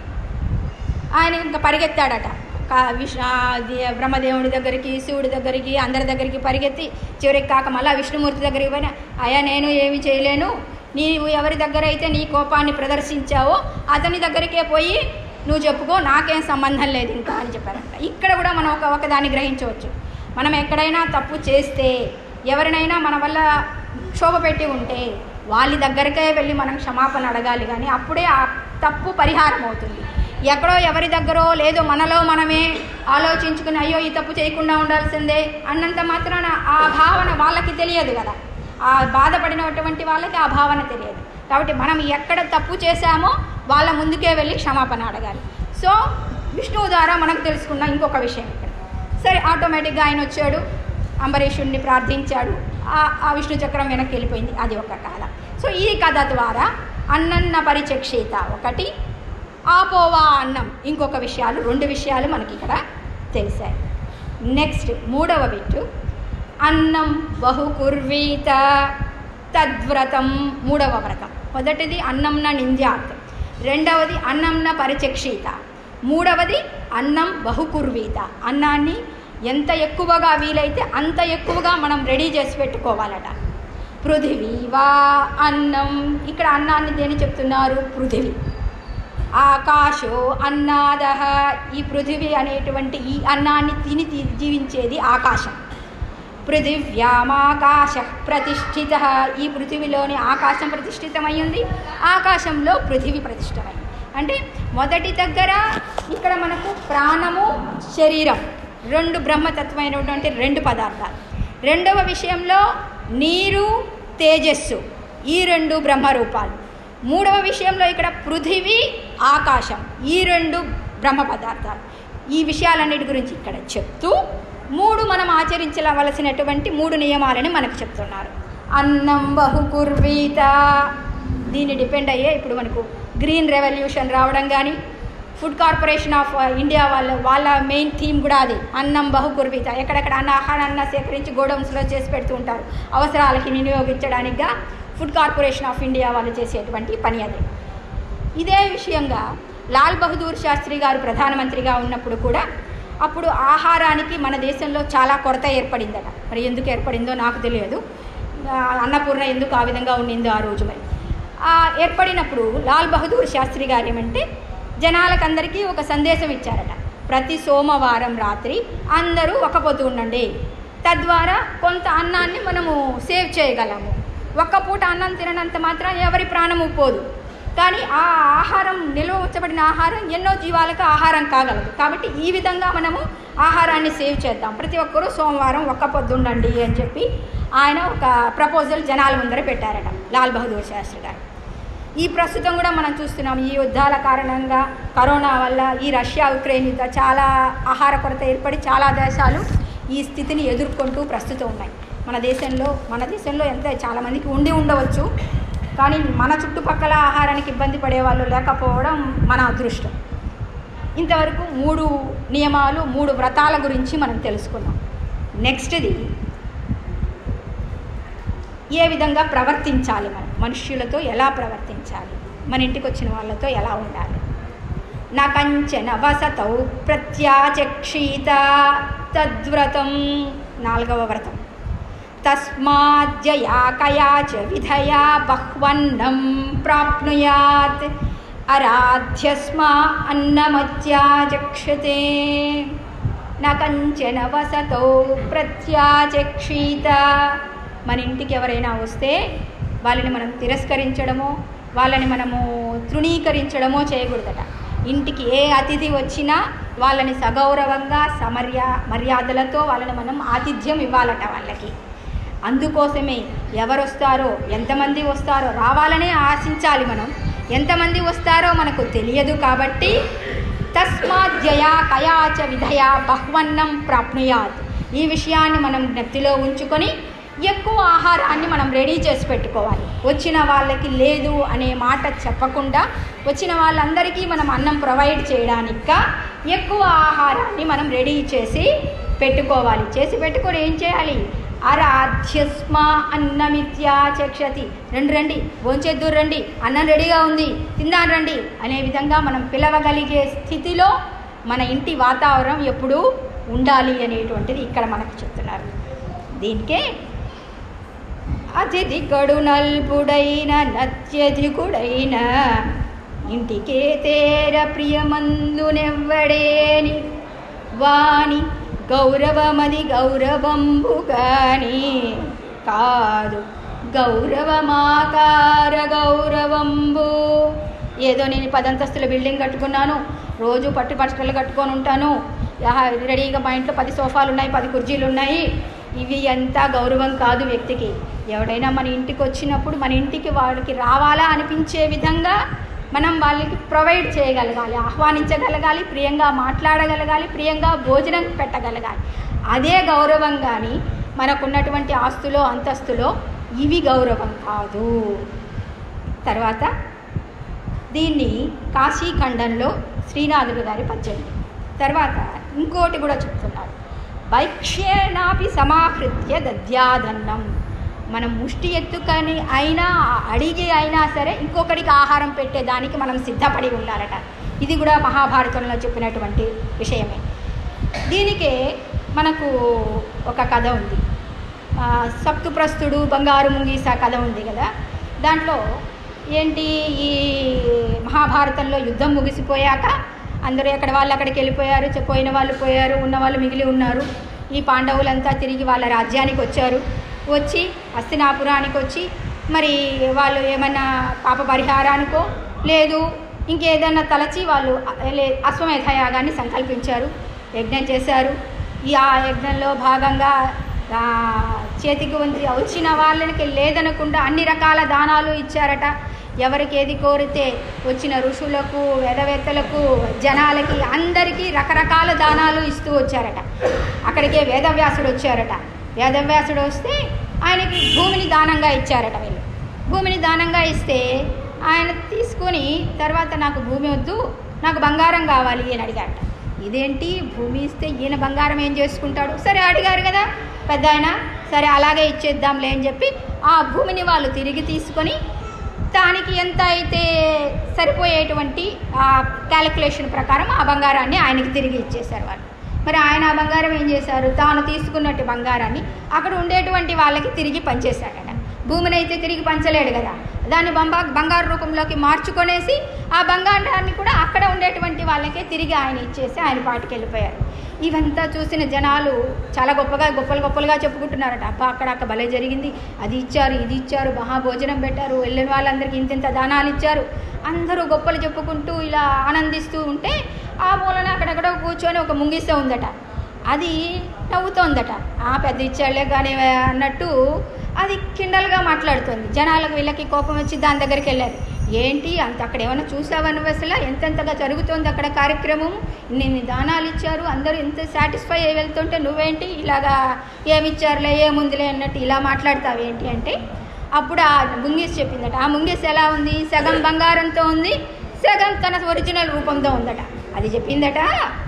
ఆయన ఇంకా పరిగెత్తాడట కా- విష్ ఆ ది- బ్రహ్మదేవుడి దగ్గరికి శివుడి దగ్గరికి అందరి దగ్గరికి పరిగెత్తి చివరికి కాక మళ్ళా విష్ణుమూర్తి దగ్గరికి పోయినా అయ్యా నేను ఏమి చేయలేను నీవు ఎవరి దగ్గర అయితే నీ కోపాన్ని ప్రదర్శించావో అతని దగ్గరికే పోయి నువ్వు చెప్పుకో నాకేం సంబంధం లేదు ఇంకా అని చెప్పారంట ఇక్కడ కూడా మనం ఒక ఒకదాన్ని గ్రహించవచ్చు మనం ఎక్కడైనా తప్పు చేస్తే ఎవరినైనా మన వల్ల క్షోభ పెట్టి ఉంటే వాళ్ళ దగ్గరికే వెళ్ళి మనం క్షమాపణ అడగాలి కానీ అప్పుడే ఆ తప్పు పరిహారం అవుతుంది ఎక్కడో ఎవరి దగ్గరో లేదో మనలో మనమే ఆలోచించుకుని అయ్యో ఈ తప్పు చేయకుండా ఉండాల్సిందే అన్నంత మాత్రాన ఆ భావన వాళ్ళకి తెలియదు కదా ఆ బాధపడినటువంటి వాళ్ళకి ఆ భావన తెలియదు కాబట్టి మనం ఎక్కడ తప్పు చేశామో వాళ్ళ ముందుకే వెళ్ళి క్షమాపణ అడగాలి సో విష్ణువు ద్వారా మనకు తెలుసుకున్న ఇంకొక విషయం ఇక్కడ సరే ఆటోమేటిక్గా ఆయన వచ్చాడు అంబరీషుడిని ప్రార్థించాడు ఆ- ఆ విష్ణు చక్రం వెనక్కి వెళ్ళిపోయింది అది ఒక కథ సో ఈ కథ ద్వారా అన్నన్న పరిచక్షిత ఒకటి ఆపోవా అన్నం ఇంకొక విషయాలు రెండు విషయాలు మనకి ఇక్కడ తెలిసాయి నెక్స్ట్ మూడవ బిట్టు అన్నం బహుకుర్వీత తద్వ్రతం మూడవ వ్రతం మొదటిది అన్నంన నింద్యాత్ రెండవది అన్నంన పరిచక్షిత మూడవది అన్నం బహుకుర్వీత అన్నాన్ని ఎంత ఎక్కువగా వీలైతే అంత ఎక్కువగా మనం రెడీ చేసి పెట్టుకోవాలట పృథివీ వా అన్నం ఇక్కడ అన్నాన్ని దేని చెప్తున్నారు పృథివీ ఆకాశో అన్నాదహ ఈ పృథివీ అనేటువంటి ఈ అన్నాన్ని తిని తి- జీవించేది ఆకాశం పృథివ్యామాకాశ ప్రతిష్ఠిత ఈ పృథివిలోని ఆకాశం ప్రతిష్ఠితమై ఉంది ఆకాశంలో పృథివీ ప్రతిష్ఠితమైంది అంటే మొదటి దగ్గర ఇక్కడ మనకు ప్రాణము శరీరం రెండు బ్రహ్మతత్వమైనటువంటి రెండు పదార్థాలు రెండవ విషయంలో నీరు తేజస్సు ఈ రెండు బ్రహ్మరూపాలు మూడవ విషయంలో ఇక్కడ పృథివీ ఆకాశం ఈ రెండు బ్రహ్మ పదార్థాలు ఈ విషయాలన్నిటి గురించి ఇక్కడ చెప్తూ మూడు మనం ఆచరించవలసినటువంటి మూడు నియమాలని మనకు చెప్తున్నారు అన్నం బహుకుర్వీత దీన్ని డిపెండ్ అయ్యే ఇప్పుడు మనకు గ్రీన్ రెవల్యూషన్ రావడం కానీ ఫుడ్ కార్పొరేషన్ ఆఫ్ ఇండియా వాళ్ళ వాళ్ళ మెయిన్ థీమ్ కూడా అది అన్నం బహుకుర్వీత ఎక్కడెక్కడ అన్న ఆహారాన్ని సేకరించి గోడౌన్స్లో చేసి పెడుతూ ఉంటారు అవసరాలకి వినియోగించడానికిగా ఫుడ్ కార్పొరేషన్ ఆఫ్ ఇండియా వాళ్ళు చేసేటువంటి పని అది ఇదే విషయంగా లాల్ బహదూర్ శాస్త్రి గారు ప్రధానమంత్రిగా ఉన్నప్పుడు కూడా అప్పుడు ఆహారానికి మన దేశంలో చాలా కొరత ఏర్పడిందట మరి ఎందుకు ఏర్పడిందో నాకు తెలియదు ఆ, అన్నపూర్ణ ఎందుకు ఆ విధంగా ఉండిందో ఆ రోజు మరి ఆ ఏర్పడినప్పుడు లాల్ బహదూర్ శాస్త్రి గారు ఏమంటే జనాలకందరికీ ఒక సందేశం ఇచ్చారట ప్రతి సోమవారం రాత్రి అందరూ ఒక పొద్దు ఉండండి తద్వారా కొంత అన్నాన్ని మనము సేవ్ చేయగలము ఒక్క పూట అన్నం తిననంత మాత్రం ఎవరి ప్రాణము పోదు కానీ ఆ ఆహారం నిల్వ ఉంచబడిన ఆహారం ఎన్నో జీవాలకు ఆహారం కాగలదు కాబట్టి ఈ విధంగా మనము ఆహారాన్ని సేవ్ చేద్దాం ప్రతి ఒక్కరూ సోమవారం ఒక్క పొద్దు ఉండండి అని చెప్పి ఆయన ఒక ప్రపోజల్ జనాల ముందర పెట్టారట లాల్ బహదూర్ శాస్త్రి గారు ఈ ప్రస్తుతం కూడా మనం చూస్తున్నాం ఈ యుద్ధాల కారణంగా కరోనా వల్ల ఈ రష్యా ఉక్రెయిన్ యుద్ధ చాలా ఆహార కొరత ఏర్పడి చాలా దేశాలు ఈ స్థితిని ఎదుర్కొంటూ ప్రస్తుతం ఉన్నాయి మన దేశంలో మన దేశంలో ఎంత చాలామందికి ఉండి ఉండవచ్చు కానీ మన చుట్టుపక్కల ఆహారానికి ఇబ్బంది పడే వాళ్ళు లేకపోవడం మన అదృష్టం ఇంతవరకు మూడు నియమాలు మూడు వ్రతాల గురించి మనం తెలుసుకున్నాం నెక్స్ట్ది ఏ విధంగా ప్రవర్తించాలి మనం మనుష్యులతో ఎలా ప్రవర్తించాలి మన ఇంటికి వచ్చిన వాళ్ళతో ఎలా ఉండాలి నా కంచన వసతౌ ప్రత్యాచక్షీత తద్వ్రతం నాలుగవ వ్రతం తస్మాజ్జయా కయా చ విధయా బహ్వన్నం ప్రాప్నుయాత్ అరాధ్యస్మా అన్నమత్యాచక్షతే నా కంచన వసతో ప్రత్యాచక్షీత మన ఇంటికి ఎవరైనా వస్తే వాళ్ళని మనం తిరస్కరించడమో వాళ్ళని మనము తృణీకరించడమో చేయకూడదట ఇంటికి ఏ అతిథి వచ్చినా వాళ్ళని సగౌరవంగా సమర్య మర్యాదలతో వాళ్ళని మనం ఆతిథ్యం ఇవ్వాలట వాళ్ళకి అందుకోసమే ఎవరు వస్తారో ఎంతమంది వస్తారో రావాలనే ఆశించాలి మనం ఎంతమంది వస్తారో మనకు తెలియదు కాబట్టి తస్మాద్యయా కయాచ విధయా బహ్వన్నం ప్రాప్నుయాత్ ఈ విషయాన్ని మనం నెత్తిలో ఉంచుకొని ఎక్కువ ఆహారాన్ని మనం రెడీ చేసి పెట్టుకోవాలి వచ్చిన వాళ్ళకి లేదు అనే మాట చెప్పకుండా వచ్చిన వాళ్ళందరికీ మనం అన్నం ప్రొవైడ్ చేయడానిక ఎక్కువ ఆహారాన్ని మనం రెడీ చేసి పెట్టుకోవాలి చేసి పెట్టుకొని ఏం చేయాలి అరాధ్యస్మ అన్నమిత్యాచక్షతి రండి రండి భోంచేద్దూరు రండి అన్నం రెడీగా ఉంది తిందాం రండి అనే విధంగా మనం పిలవగలిగే స్థితిలో మన ఇంటి వాతావరణం ఎప్పుడూ ఉండాలి అనేటువంటిది ఇక్కడ మనకు చెప్తున్నారు దీనికే అతిథి కడునల్పుడైన నత్యధికుడైన ఇంటికే తేర ప్రియమందునెవ్వడేని వాని గౌరవమది గౌరవంబు గాని కాదు గౌరవమాకార గౌరవంబు ఏదో నేను పదంతస్తుల బిల్డింగ్ కట్టుకున్నాను రోజు పట్టు పట్టుకలు కట్టుకొని ఉంటాను ఆహా, రెడీగా మా ఇంట్లో పది సోఫాలు ఉన్నాయి పది కుర్చీలు ఉన్నాయి ఇవి అంతా గౌరవం కాదు వ్యక్తికి ఎవడైనా మన ఇంటికి వచ్చినప్పుడు మన ఇంటికి వాళ్ళకి రావాలా అనిపించే విధంగా మనం వాళ్ళకి ప్రొవైడ్ చేయగలగాలి ఆహ్వానించగలగాలి ప్రియంగా మాట్లాడగలగాలి ప్రియంగా భోజనం పెట్టగలగాలి అదే గౌరవం కానీ మనకున్నటువంటి ఆస్తులో అంతస్తులో ఇవి గౌరవం కాదు తర్వాత దీన్ని కాశీఖండంలో శ్రీనాథుడు గారి పద్యం తర్వాత ఇంకోటి కూడా చెప్తున్నారు భైక్ష్యేనాపి సమాహృత్య దద్యాదన్నం మనం ముష్టి ఎత్తుకని అయినా అడిగి అయినా సరే ఇంకొకరికి ఆహారం పెట్టేదానికి మనం సిద్ధపడి ఉండాలట ఇది కూడా మహాభారతంలో చెప్పినటువంటి విషయమే దీనికే మనకు ఒక కథ ఉంది ఆ, సప్తుప్రస్తుడు బంగారు ముంగీస కథ ఉంది కదా దాంట్లో ఏంటి ఈ మహాభారతంలో యుద్ధం ముగిసిపోయాక అందరూ ఎక్కడ వాళ్ళు అక్కడికి వెళ్ళిపోయారు చె- పోయిన వాళ్ళు పోయారు ఉన్న వాళ్ళు మిగిలి ఉన్నారు ఈ పాండవులంతా తిరిగి వాళ్ళ రాజ్యానికి వచ్చారు వచ్చి హస్తినాపురానికి వచ్చి మరి వాళ్ళు ఏమన్నా పాప పరిహారానికో లేదు ఇంకేదన్నా తలచి వాళ్ళు అ- లే- అశ్వమేధ యాగాన్ని సంకల్పించారు యజ్ఞం చేశారు ఈ ఆ యజ్ఞంలో భాగంగా ఆ, చేతికి వంచి వచ్చిన వాళ్ళకి లేదనకుండా అన్ని రకాల దానాలు ఇచ్చారట ఎవరికి ఏది కోరితే వచ్చిన ఋషులకు వేదవేత్తలకు జనాలకి అందరికీ రకరకాల దానాలు ఇస్తూ వచ్చారట అక్కడికే వేదవ్యాసుడు వచ్చారట వేదవ్యాసుడు వస్తే ఆయనకి భూమిని దానంగా ఇచ్చారట వీళ్ళు భూమిని దానంగా ఇస్తే ఆయన తీసుకొని తర్వాత నాకు భూమి వద్దు నాకు బంగారం కావాలి అని అడిగారట ఇదేంటి భూమి ఇస్తే ఈయన బంగారం ఏం చేసుకుంటాడు సరే అడిగారు కదా పెద్ద ఆయన సరే అలాగే ఇచ్చేద్దాంలే అని చెప్పి ఆ భూమిని వాళ్ళు తిరిగి తీసుకొని దానికి ఎంత అయితే సరిపోయేటువంటి ఆ క్యాలిక్యులేషన్ ప్రకారం ఆ బంగారాన్ని ఆయనకి తిరిగి ఇచ్చేశారు వాళ్ళు మరి ఆయన ఆ బంగారం ఏం చేశారు తాను తీసుకున్నట్టు బంగారాన్ని అక్కడ ఉండేటువంటి వాళ్ళకి తిరిగి పంచేశాడట భూమిని అయితే తిరిగి పంచలేడు కదా దాన్ని బంబా బంగారు రూపంలోకి మార్చుకొనేసి ఆ బంగారాన్ని కూడా అక్కడ ఉండేటువంటి వాళ్ళకే తిరిగి ఆయన ఇచ్చేసి ఆయన పాటికి వెళ్ళిపోయారు ఇవంతా చూసిన జనాలు చాలా గొప్పగా గొప్పలు గొప్పలుగా చెప్పుకుంటున్నారట అబ్బా అక్కడ అక్కడ భలే జరిగింది అది ఇచ్చారు ఇది ఇచ్చారు మహాభోజనం పెట్టారు వెళ్ళిన వాళ్ళందరికీ ఇంతింత దానాలు ఇచ్చారు అందరూ గొప్పలు చెప్పుకుంటూ ఇలా ఆనందిస్తూ ఉంటే ఆ మూలన అక్కడెక్కడో కూర్చొని ఒక ముంగిస ఉందట అది నవ్వుతోందట ఆ పెద్ద ఇచ్చాళ్లే కానీ అన్నట్టు అది కిండల్గా మాట్లాడుతోంది జనాలకు వీళ్ళకి కోపం వచ్చి దాని దగ్గరికి వెళ్ళారు ఏంటి అంత అక్కడ ఏమైనా చూసావా నువ్వు అసలు ఎంతెంతగా జరుగుతోంది అక్కడ కార్యక్రమం ఇన్ని దానాలు ఇచ్చారు అందరూ ఎంత సాటిస్ఫై అయ్యి వెళ్తుంటే నువ్వేంటి ఇలాగా ఏమిచ్చారులే ఏముందిలే అన్నట్టు ఇలా మాట్లాడతావు ఏంటి అంటే అప్పుడు ఆ ముంగీస్ చెప్పిందట ఆ ముంగీస్ ఎలా ఉంది సగం బంగారంతో ఉంది సగం తన ఒరిజినల్ రూపంతో ఉందట అది చెప్పిందట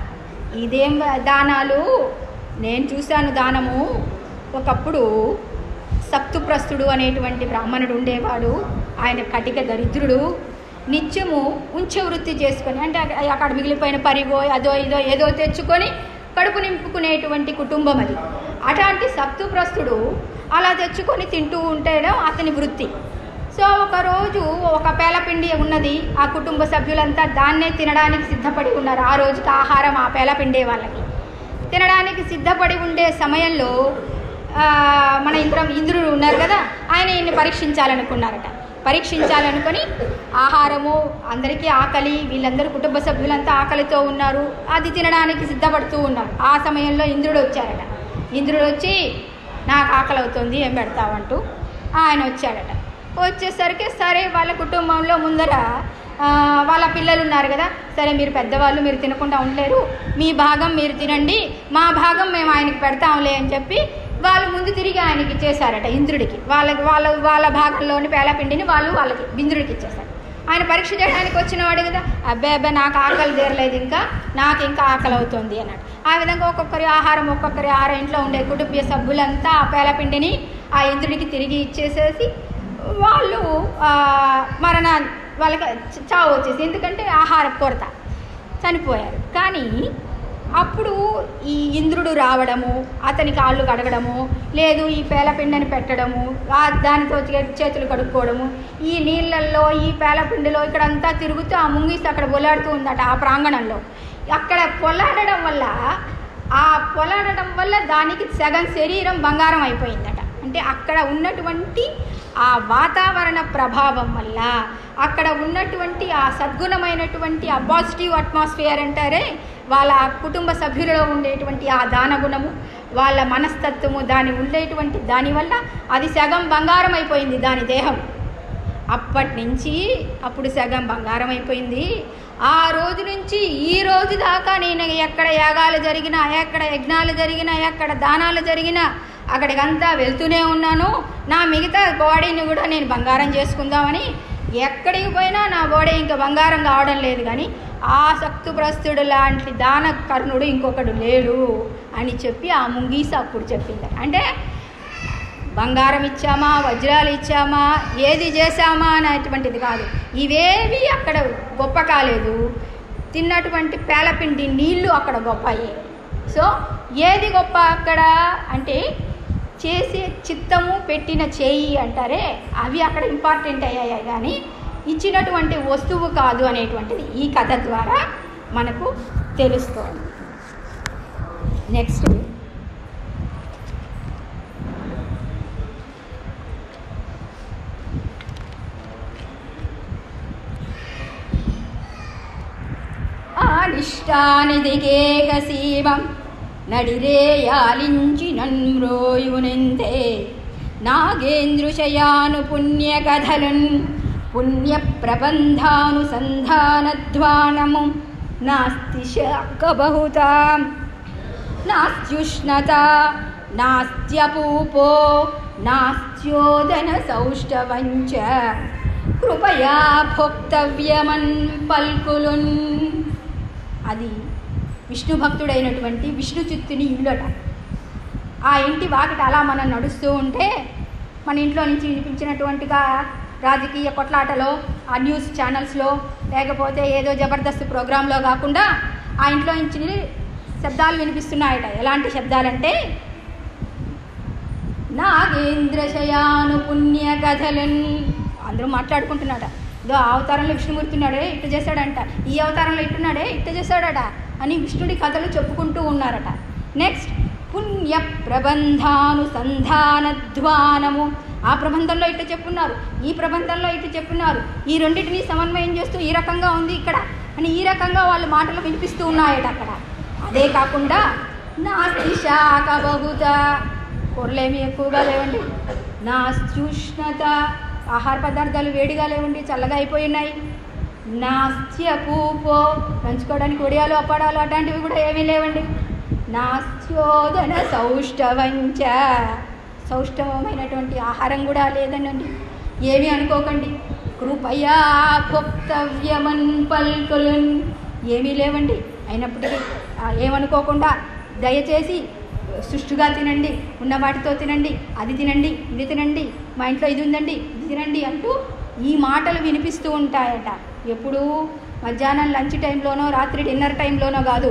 ఇదేం దానాలు నేను చూశాను దానము ఒకప్పుడు సప్తుప్రస్తుడు అనేటువంటి బ్రాహ్మణుడు ఉండేవాడు ఆయన కటిక దరిద్రుడు నిత్యము ఉంచె వృత్తి చేసుకొని అంటే అక్కడ అక్కడ మిగిలిపోయిన పరిగో అదో ఇదో ఏదో తెచ్చుకొని కడుపు నింపుకునేటువంటి కుటుంబం అది అట్లాంటి సప్తుప్రస్తుడు అలా తెచ్చుకొని తింటూ ఉంటేనే అతని వృత్తి సో ఒకరోజు ఒక పేలపిండి ఉన్నది ఆ కుటుంబ సభ్యులంతా దాన్నే తినడానికి సిద్ధపడి ఉన్నారు ఆ రోజుకి ఆహారం ఆ పేలపిండే వాళ్ళకి తినడానికి సిద్ధపడి ఉండే సమయంలో ఆ, మన ఇంద్ర ఇంద్రుడు ఉన్నారు కదా ఆయన ఈయన్ని పరీక్షించాలనుకున్నారట పరీక్షించాలనుకొని ఆహారము అందరికీ ఆకలి వీళ్ళందరూ కుటుంబ సభ్యులంతా ఆకలితో ఉన్నారు అది తినడానికి సిద్ధపడుతూ ఉన్నారు ఆ సమయంలో ఇంద్రుడు వచ్చారట ఇంద్రుడు వచ్చి నాకు ఆకలి అవుతుంది ఏం పెడతావంటూ ఆయన వచ్చాడట వచ్చేసరికి సరే వాళ్ళ కుటుంబంలో ముందర ఆ, వాళ్ళ పిల్లలు ఉన్నారు కదా సరే మీరు పెద్దవాళ్ళు మీరు తినకుండా ఉండలేరు మీ భాగం మీరు తినండి మా భాగం మేము ఆయనకి పెడతాంలే అని చెప్పి వాళ్ళు ముందు తిరిగి ఆయనకి ఇచ్చేశారట ఇంద్రుడికి వాళ్ళకి వాళ్ళ వాళ్ళ భాగంలోని పేలపిండిని వాళ్ళు వాళ్ళకి ఇంద్రుడికి ఇచ్చేశారు ఆయన పరీక్ష చేయడానికి వచ్చినవాడు కదా అబ్బాయి అబ్బాయి నాకు ఆకలి తీరలేదు ఇంకా నాకు ఇంకా ఆకలి అవుతుంది అన్నాడు ఆ విధంగా ఒక్కొక్కరి ఆహారం ఒక్కొక్కరి ఆహారం ఇంట్లో ఉండే కుటుంబ సభ్యులంతా ఆ పేలపిండిని ఆ ఇంద్రుడికి తిరిగి ఇచ్చేసేసి వాళ్ళు ఆ, మరణ వాళ్ళకి చ- చావు వచ్చేసి ఎందుకంటే ఆహార కొరత చనిపోయారు కానీ అప్పుడు ఈ ఇంద్రుడు రావడము అతని కాళ్ళు కడగడము లేదు ఈ పేలపిండిని పెట్టడము ఆ దానితో చే- చేతులు కడుక్కోవడము ఈ నీళ్ళల్లో ఈ పేలపిండిలో ఇక్కడంతా తిరుగుతూ ఆ ముంగిసి అక్కడ పొలాడుతూ ఉందట ఆ ప్రాంగణంలో అక్కడ పొలాడడం వల్ల ఆ పొలాడడం వల్ల దానికి సగం శరీరం బంగారం అయిపోయిందట అంటే అక్కడ ఉన్నటువంటి ఆ వాతావరణ ప్రభావం వల్ల అక్కడ ఉన్నటువంటి ఆ సద్గుణమైనటువంటి ఆ పాజిటివ్ అట్మాస్ఫియర్ అంటారే వాళ్ళ కుటుంబ సభ్యులలో ఉండేటువంటి ఆ దానగుణము వాళ్ళ మనస్తత్వము దాని ఉండేటువంటి దానివల్ల అది సగం బంగారం అయిపోయింది దాని దేహం అప్పటి నుంచి అప్పుడు సగం బంగారం అయిపోయింది ఆ రోజు నుంచి ఈ రోజు దాకా నేను ఎక్కడ యాగాలు జరిగినా ఎక్కడ యజ్ఞాలు జరిగినా ఎక్కడ దానాలు జరిగినా అక్కడికంతా వెళ్తూనే ఉన్నాను నా మిగతా బాడీని కూడా నేను బంగారం చేసుకుందామని ఎక్కడికి పోయినా నా బాడీ ఇంకా బంగారం కావడం లేదు కానీ ఆ శక్తుప్రస్తుడు లాంటి దాన కర్ణుడు ఇంకొకడు లేడు అని చెప్పి ఆ ముంగీస అప్పుడు చెప్పింది అంటే బంగారం ఇచ్చామా వజ్రాలు ఇచ్చామా ఏది చేశామా అనేటువంటిది కాదు ఇవేవి అక్కడ గొప్ప కాలేదు తిన్నటువంటి పేలపిండి నీళ్లు అక్కడ గొప్ప అయ్యాయి సో ఏది గొప్ప అక్కడ అంటే చేసే చిత్తము పెట్టిన చేయి అంటారే అవి అక్కడ ఇంపార్టెంట్ అయ్యాయి కానీ ఇచ్చినటువంటి వస్తువు కాదు అనేటువంటిది ఈ కథ ద్వారా మనకు తెలుస్తోంది నెక్స్ట్ ఆనిష్టానిదిగేహసీమం నడిరేయాలించి నన్మ్రోయునెందే నాగేంద్రుశయాను పుణ్యకథలున్ పుణ్యప్రబంధానుసంధానధ్వానము నాస్తి శాకబహుత నాస్త్యుష్ణత నాస్త్యపూపో నాస్త్యోదన సౌష్ఠవంచ కృపయా భోక్తవ్యమన్ పల్కులున్ అది విష్ణు భక్తుడైనటువంటి విష్ణు చిత్తుని ఇల్లుట ఆ ఇంటి వాకిట అలా మనం నడుస్తూ ఉంటే మన ఇంట్లో నుంచి వినిపించినటువంటిగా రాజకీయ కొట్లాటలో ఆ న్యూస్ ఛానల్స్లో లేకపోతే ఏదో జబర్దస్త్ ప్రోగ్రాంలో కాకుండా ఆ ఇంట్లో నుంచి శబ్దాలు వినిపిస్తున్నాయట ఎలాంటి శబ్దాలంటే నాగేంద్రశయాను పుణ్య కథలన్ అందరూ మాట్లాడుకుంటున్నాడ ఇదో ఆ అవతారంలో విష్ణుమూర్తి ఉన్నాడే ఇట్టు చేశాడంట ఈ అవతారంలో ఇట్టున్నాడే ఇట్టు చేశాడట అని విష్ణుడి కథలు చెప్పుకుంటూ ఉన్నారట నెక్స్ట్ పుణ్య ప్రబంధానుసంధానధ్వానము ఆ ప్రబంధంలో ఇట్టు చెప్పున్నారు ఈ ప్రబంధంలో ఇటు చెప్పున్నారు ఈ రెండింటిని సమన్వయం చేస్తూ ఈ రకంగా ఉంది ఇక్కడ అని ఈ రకంగా వాళ్ళ మాటలు వినిపిస్తూ ఉన్నాయట అక్కడ అదే కాకుండా నాస్తి శాఖ బహుత కూరలేమి ఎక్కువగా లేవండి నాస్త్యుష్ణత ఆహార పదార్థాలు వేడిగా లేవండి చల్లగా అయిపోయి ఉన్నాయి నాస్త్య పూపో నంచుకోవడానికి ఒడియాలు అప్పాడాలు అట్లాంటివి కూడా ఏమీ లేవండి నాస్త్యోదన సౌష్ఠవంచ సౌష్ఠవమైనటువంటి ఆహారం కూడా లేదనండి ఏమీ అనుకోకండి కృపయా భోక్తవ్యమన్ పల్కులున్ ఏమీ లేవండి అయినప్పటికీ ఆ, ఏమనుకోకుండా దయచేసి సుష్టుగా తినండి ఉన్న వాటితో తినండి అది తినండి ఇది తినండి మా ఇంట్లో ఇది ఉందండి ఇది తినండి అంటూ ఈ మాటలు వినిపిస్తూ ఉంటాయట ఎప్పుడు మధ్యాహ్నం లంచ్ టైంలోనో రాత్రి డిన్నర్ టైంలోనో కాదు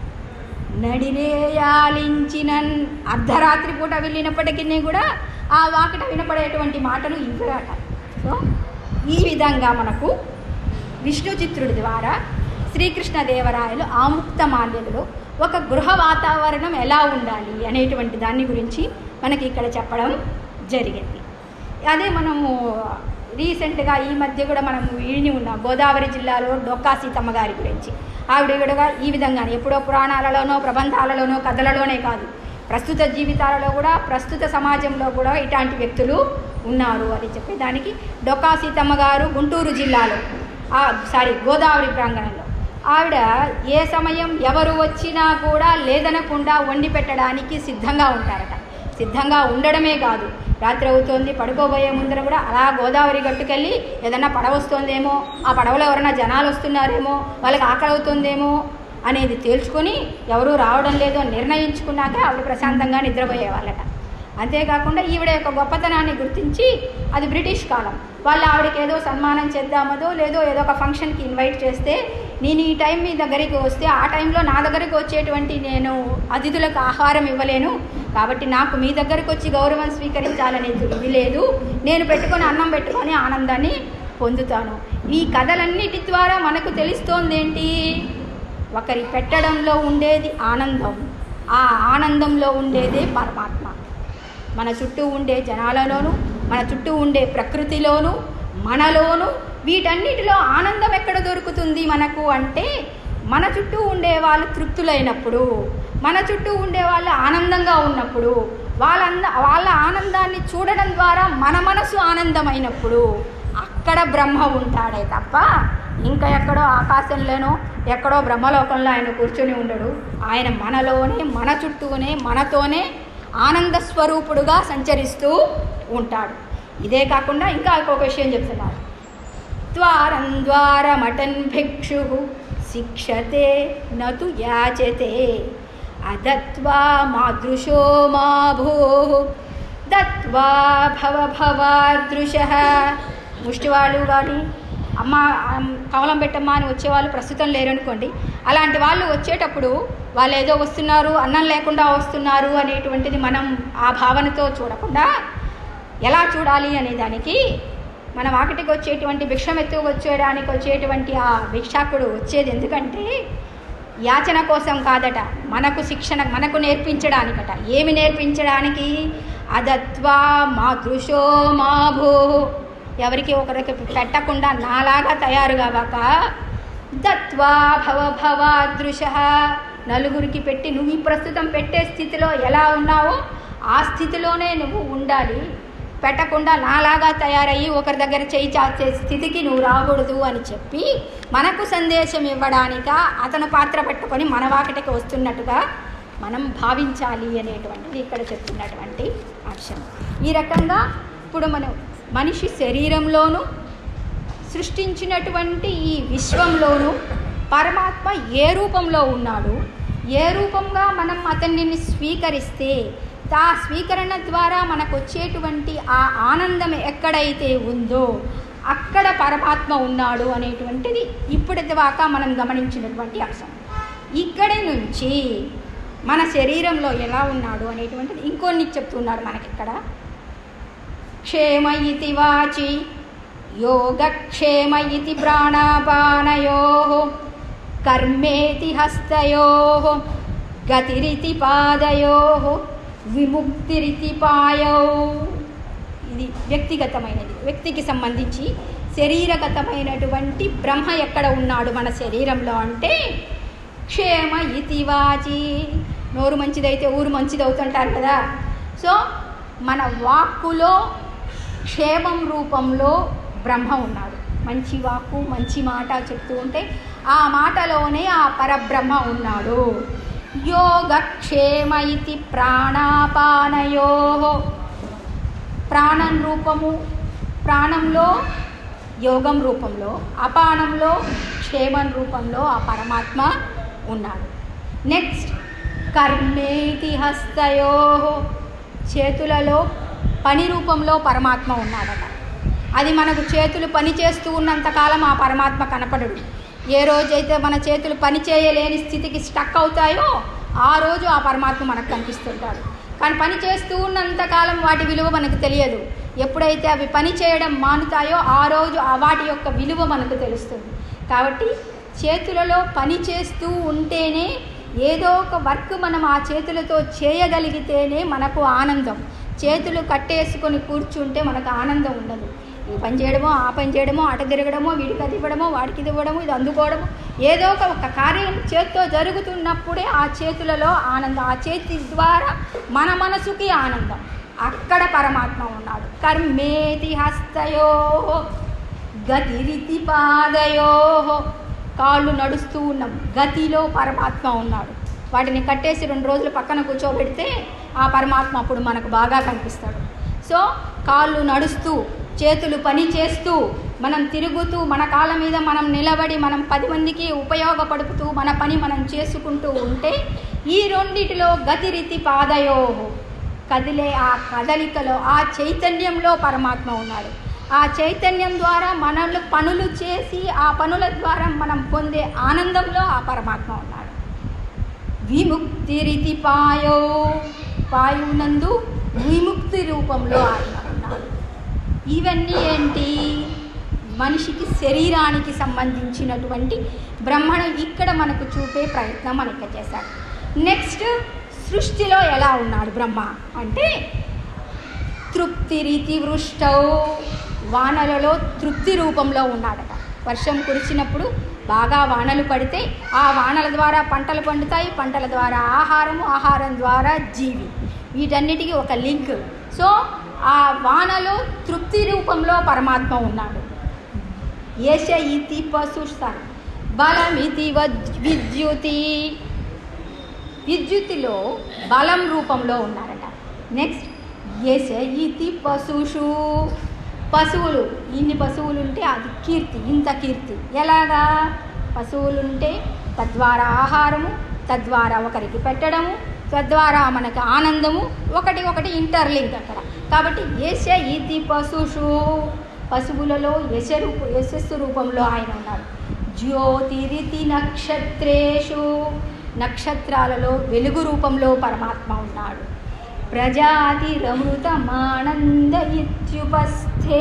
నడినేయాలించిన అర్ధరాత్రి పూట వెళ్ళినప్పటికీ కూడా ఆ వాకిట వినపడేటువంటి మాటలు ఇవ్వరాట సో ఈ విధంగా మనకు విష్ణు చిత్రుడి ద్వారా శ్రీకృష్ణదేవరాయలు ఆముక్త మాల్యలో ఒక గృహ వాతావరణం ఎలా ఉండాలి అనేటువంటి దాని గురించి మనకి ఇక్కడ చెప్పడం జరిగింది అదే మనము రీసెంట్గా ఈ మధ్య కూడా మనం విని ఉన్నాం గోదావరి జిల్లాలో డొక్కా సీతమ్మ గారి గురించి ఆవిడ కూడా ఈ విధంగానే ఎప్పుడో పురాణాలలోనో ప్రబంధాలలోనో కథలలోనే కాదు ప్రస్తుత జీవితాలలో కూడా ప్రస్తుత సమాజంలో కూడా ఇట్లాంటి వ్యక్తులు ఉన్నారు అని చెప్పి దానికి డొక్కా సీతమ్మ గారు గుంటూరు జిల్లాలో ఆ, సారీ గోదావరి ప్రాంగణంలో ఆవిడ ఏ సమయం ఎవరు వచ్చినా కూడా లేదనకుండా వండి పెట్టడానికి సిద్ధంగా ఉంటారట సిద్ధంగా ఉండడమే కాదు రాత్రి అవుతోంది పడుకోబోయే ముందర కూడా అలా గోదావరి గట్టుకెళ్ళి ఏదన్నా పడవ వస్తుందేమో ఆ పడవలో ఎవరైనా జనాలు వస్తున్నారేమో వాళ్ళకి ఆకలి అవుతుందేమో అనేది తేల్చుకొని ఎవరూ రావడం లేదో నిర్ణయించుకున్నాక ఆవిడ ప్రశాంతంగా నిద్రపోయేవాళ్ళట అంతేకాకుండా ఈవిడ యొక్క గొప్పతనాన్ని గుర్తించి అది బ్రిటిష్ కాలం వాళ్ళు ఆవిడకి ఏదో సన్మానం చేద్దామదో లేదో ఏదో ఒక ఫంక్షన్కి ఇన్వైట్ చేస్తే నేను ఈ టైం మీ దగ్గరికి వస్తే ఆ టైంలో నా దగ్గరికి వచ్చేటువంటి నేను అతిథులకు ఆహారం ఇవ్వలేను కాబట్టి నాకు మీ దగ్గరికి వచ్చి గౌరవం స్వీకరించాలనే ఇది లేదు నేను పెట్టుకొని అన్నం పెట్టుకొని ఆనందాన్ని పొందుతాను ఈ కథలన్నిటి ద్వారా మనకు తెలుస్తోంది ఏంటి ఒకరి పెట్టడంలో ఉండేది ఆనందం ఆ ఆనందంలో ఉండేదే పరమాత్మ మన చుట్టూ ఉండే జనాలలోనూ మన చుట్టూ ఉండే ప్రకృతిలోనూ మనలోనూ వీటన్నిటిలో ఆనందం ఎక్కడ దొరుకుతుంది మనకు అంటే మన చుట్టూ ఉండే వాళ్ళు తృప్తులైనప్పుడు మన చుట్టూ ఉండే వాళ్ళు ఆనందంగా ఉన్నప్పుడు వాళ్ళంద వాళ్ళ ఆనందాన్ని చూడడం ద్వారా మన మనసు ఆనందమైనప్పుడు అక్కడ బ్రహ్మ ఉంటాడే తప్ప ఇంకా ఎక్కడో ఆకాశంలోనో ఎక్కడో బ్రహ్మలోకంలో ఆయన కూర్చొని ఉండడు ఆయన మనలోనే మన చుట్టూనే మనతోనే ఆనంద స్వరూపుడుగా సంచరిస్తూ ఉంటాడు ఇదే కాకుండా ఇంకా ఇంకొక విషయం చెప్తున్నారు ద్వారం ద్వారమటన్ భిక్షు శిక్షతే నతు యాచతే అదత్వా మాదృశో మా భూ దత్వా భవ భవాదృశ ముష్టివాళ్ళు కానీ అమ్మ అమ్, కమలం పెట్టమ్మా అని వచ్చేవాళ్ళు ప్రస్తుతం లేరనుకోండి అలాంటి వాళ్ళు వచ్చేటప్పుడు వాళ్ళు ఏదో వస్తున్నారు అన్నం లేకుండా వస్తున్నారు అనేటువంటిది మనం ఆ భావనతో చూడకుండా ఎలా చూడాలి అనే దానికి మన వాకిటికి వచ్చేటువంటి భిక్షమెత్తు వచ్చేయడానికి వచ్చేటువంటి ఆ భిక్షాకుడు వచ్చేది ఎందుకంటే యాచన కోసం కాదట మనకు శిక్షణ మనకు నేర్పించడానికట ఏమి నేర్పించడానికి అదత్వా మాతృశో మా భూ ఎవరికి ఒకరికి పెట్టకుండా నాలాగా తయారు కావాక దత్వా భవ భవాదృశ నలుగురికి పెట్టి నువ్వు ఈ ప్రస్తుతం పెట్టే స్థితిలో ఎలా ఉన్నావో ఆ స్థితిలోనే నువ్వు ఉండాలి పెట్టకుండా నాలాగా తయారయ్యి ఒకరి దగ్గర చేయి చాచే స్థితికి నువ్వు రాకూడదు అని చెప్పి మనకు సందేశం ఇవ్వడానిక అతను పాత్ర పెట్టుకొని మన వాకటికి వస్తున్నట్టుగా మనం భావించాలి అనేటువంటిది ఇక్కడ చెప్తున్నటువంటి అంశం ఈ రకంగా ఇప్పుడు మనం మనిషి శరీరంలోనూ సృష్టించినటువంటి ఈ విశ్వంలోనూ పరమాత్మ ఏ రూపంలో ఉన్నాడు ఏ రూపంగా మనం అతన్ని స్వీకరిస్తే ఆ స్వీకరణ ద్వారా మనకు వచ్చేటువంటి ఆ ఆనందం ఎక్కడైతే ఉందో అక్కడ పరమాత్మ ఉన్నాడు అనేటువంటిది ఇప్పటిదాకా మనం గమనించినటువంటి అంశం ఇక్కడి నుంచి మన శరీరంలో ఎలా ఉన్నాడు అనేటువంటిది ఇంకొన్ని చెప్తున్నారు మనకిక్కడ క్షేమ ఇతి వాచి యోగక్షేమ ఇతి ప్రాణాపానయో కర్మేతి హస్తయో గతిరితి పాదయో విముక్తిరితి పాయౌ ఇది వ్యక్తిగతమైనది వ్యక్తికి సంబంధించి శరీరగతమైనటువంటి బ్రహ్మ ఎక్కడ ఉన్నాడు మన శరీరంలో అంటే క్షేమ ఇతి వాచి నోరు మంచిదైతే ఊరు మంచిది అవుతుంటారు కదా సో మన వాక్కులో క్షేమం రూపంలో బ్రహ్మ ఉన్నాడు మంచి వాక్కు మంచి మాట చెప్తూ ఉంటే ఆ మాటలోనే ఆ పరబ్రహ్మ ఉన్నాడు యోగక్షేమ ఇది ప్రాణాపానయో ప్రాణం రూపము ప్రాణంలో యోగం రూపంలో అపానంలో క్షేమం రూపంలో ఆ పరమాత్మ ఉన్నాడు నెక్స్ట్ కర్మేతి హస్తయో చేతులలో పని రూపంలో పరమాత్మ ఉన్నాడట అది మనకు చేతులు పని చేస్తూ ఉన్నంతకాలం ఆ పరమాత్మ కనపడడు ఏ రోజైతే మన చేతులు పని చేయలేని స్థితికి స్టక్ అవుతాయో ఆ రోజు ఆ పరమాత్మ మనకు కనిపిస్తుంటాడు కానీ పని చేస్తూ ఉన్నంతకాలం వాటి విలువ మనకు తెలియదు ఎప్పుడైతే అవి పని చేయడం మానుతాయో ఆ రోజు ఆ వాటి యొక్క విలువ మనకు తెలుస్తుంది కాబట్టి చేతులలో పని చేస్తూ ఉంటేనే ఏదో ఒక వర్క్ మనం ఆ చేతులతో చేయగలిగితేనే మనకు ఆనందం చేతులు కట్టేసుకొని కూర్చుంటే మనకు ఆనందం ఉండదు ఈ పని చేయడమో ఆ పని చేయడమో అట తిరగడమో వీడికి అది ఇవ్వడమో వాడికి ఇది ఇవ్వడమో ఇది అందుకోవడమో ఏదో ఒక ఒక కార్యం చేత్తో జరుగుతున్నప్పుడే ఆ చేతులలో ఆనందం ఆ చేతి ద్వారా మన మనసుకి ఆనందం అక్కడ పరమాత్మ ఉన్నాడు కర్మేతి హస్తయో గతిరితి పాదయో కాళ్ళు నడుస్తూ ఉన్నాం గతిలో పరమాత్మ ఉన్నాడు వాటిని కట్టేసి రెండు రోజులు పక్కన కూర్చోబెడితే ఆ పరమాత్మ అప్పుడు మనకు బాగా కనిపిస్తాడు సో కాళ్ళు నడుస్తూ చేతులు పని చేస్తూ మనం తిరుగుతూ మన కాళ్ళ మీద మనం నిలబడి మనం పది మందికి ఉపయోగపడుతూ మన పని మనం చేసుకుంటూ ఉంటే ఈ రెండిటిలో గతిరితి పాదయో కదిలే ఆ కదలికలో ఆ చైతన్యంలో పరమాత్మ ఉన్నాడు ఆ చైతన్యం ద్వారా మనల్ని పనులు చేసి ఆ పనుల ద్వారా మనం పొందే ఆనందంలో ఆ పరమాత్మ ఉన్నాడు విముక్తిరితి పాయో పాయునందు విముక్తి రూపంలో ఆయన ఉన్నాడు ఇవన్నీ ఏంటి మనిషికి శరీరానికి సంబంధించినటువంటి బ్రహ్మను ఇక్కడ మనకు చూపే ప్రయత్నం మనకి చేశాడు నెక్స్ట్ సృష్టిలో ఎలా ఉన్నాడు బ్రహ్మ అంటే తృప్తిరీతి వృష్టౌ వానలలో తృప్తి రూపంలో ఉన్నాడట వర్షం కురిచినప్పుడు బాగా వానలు పడితే ఆ వానల ద్వారా పంటలు పండుతాయి పంటల ద్వారా ఆహారము ఆహారం ద్వారా జీవి వీటన్నిటికీ ఒక లింక్ సో ఆ వానలో తృప్తి రూపంలో పరమాత్మ ఉన్నాడు యశ ఇతి పశుస్తారు బలమితి విద్యుతి విద్యుత్తులో బలం రూపంలో ఉన్నారట నెక్స్ట్ యశ ఇతి పశుషు పశువులు ఇన్ని పశువులు ఉంటే అది కీర్తి ఇంత కీర్తి ఎలాగా పశువులు ఉంటే తద్వారా ఆహారము తద్వారా ఒకరికి పెట్టడము తద్వారా మనకు ఆనందము ఒకటి ఒకటి ఇంటర్లింక్ అక్కడ కాబట్టి యశ ఇతి పశుషు పశువులలో యశ రూప యశస్సు రూపంలో ఆయన ఉన్నాడు జ్యోతిరితి నక్షత్రేషు నక్షత్రాలలో వెలుగు రూపంలో పరమాత్మ ఉన్నాడు ప్రజాతిరమృతమానంద ఇత్యుపస్థే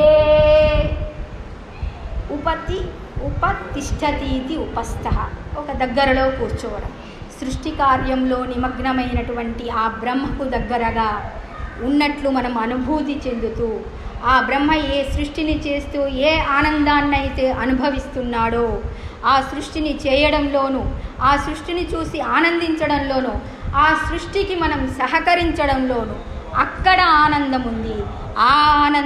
ఉపతి ఉపతిష్టతీతి ఉపస్థ ఒక దగ్గరలో కూర్చోవడం సృష్టి కార్యంలో నిమగ్నమైనటువంటి ఆ బ్రహ్మకు దగ్గరగా ఉన్నట్లు మనం అనుభూతి చెందుతూ ఆ బ్రహ్మ ఏ సృష్టిని చేస్తూ ఏ ఆనందాన్నైతే అనుభవిస్తున్నాడో ఆ సృష్టిని చేయడంలోనూ ఆ సృష్టిని చూసి ఆనందించడంలోనూ ఆ సృష్టికి మనం సహకరించడంలోనూ అక్కడ ఆనందం ఉంది ఆ ఆనందం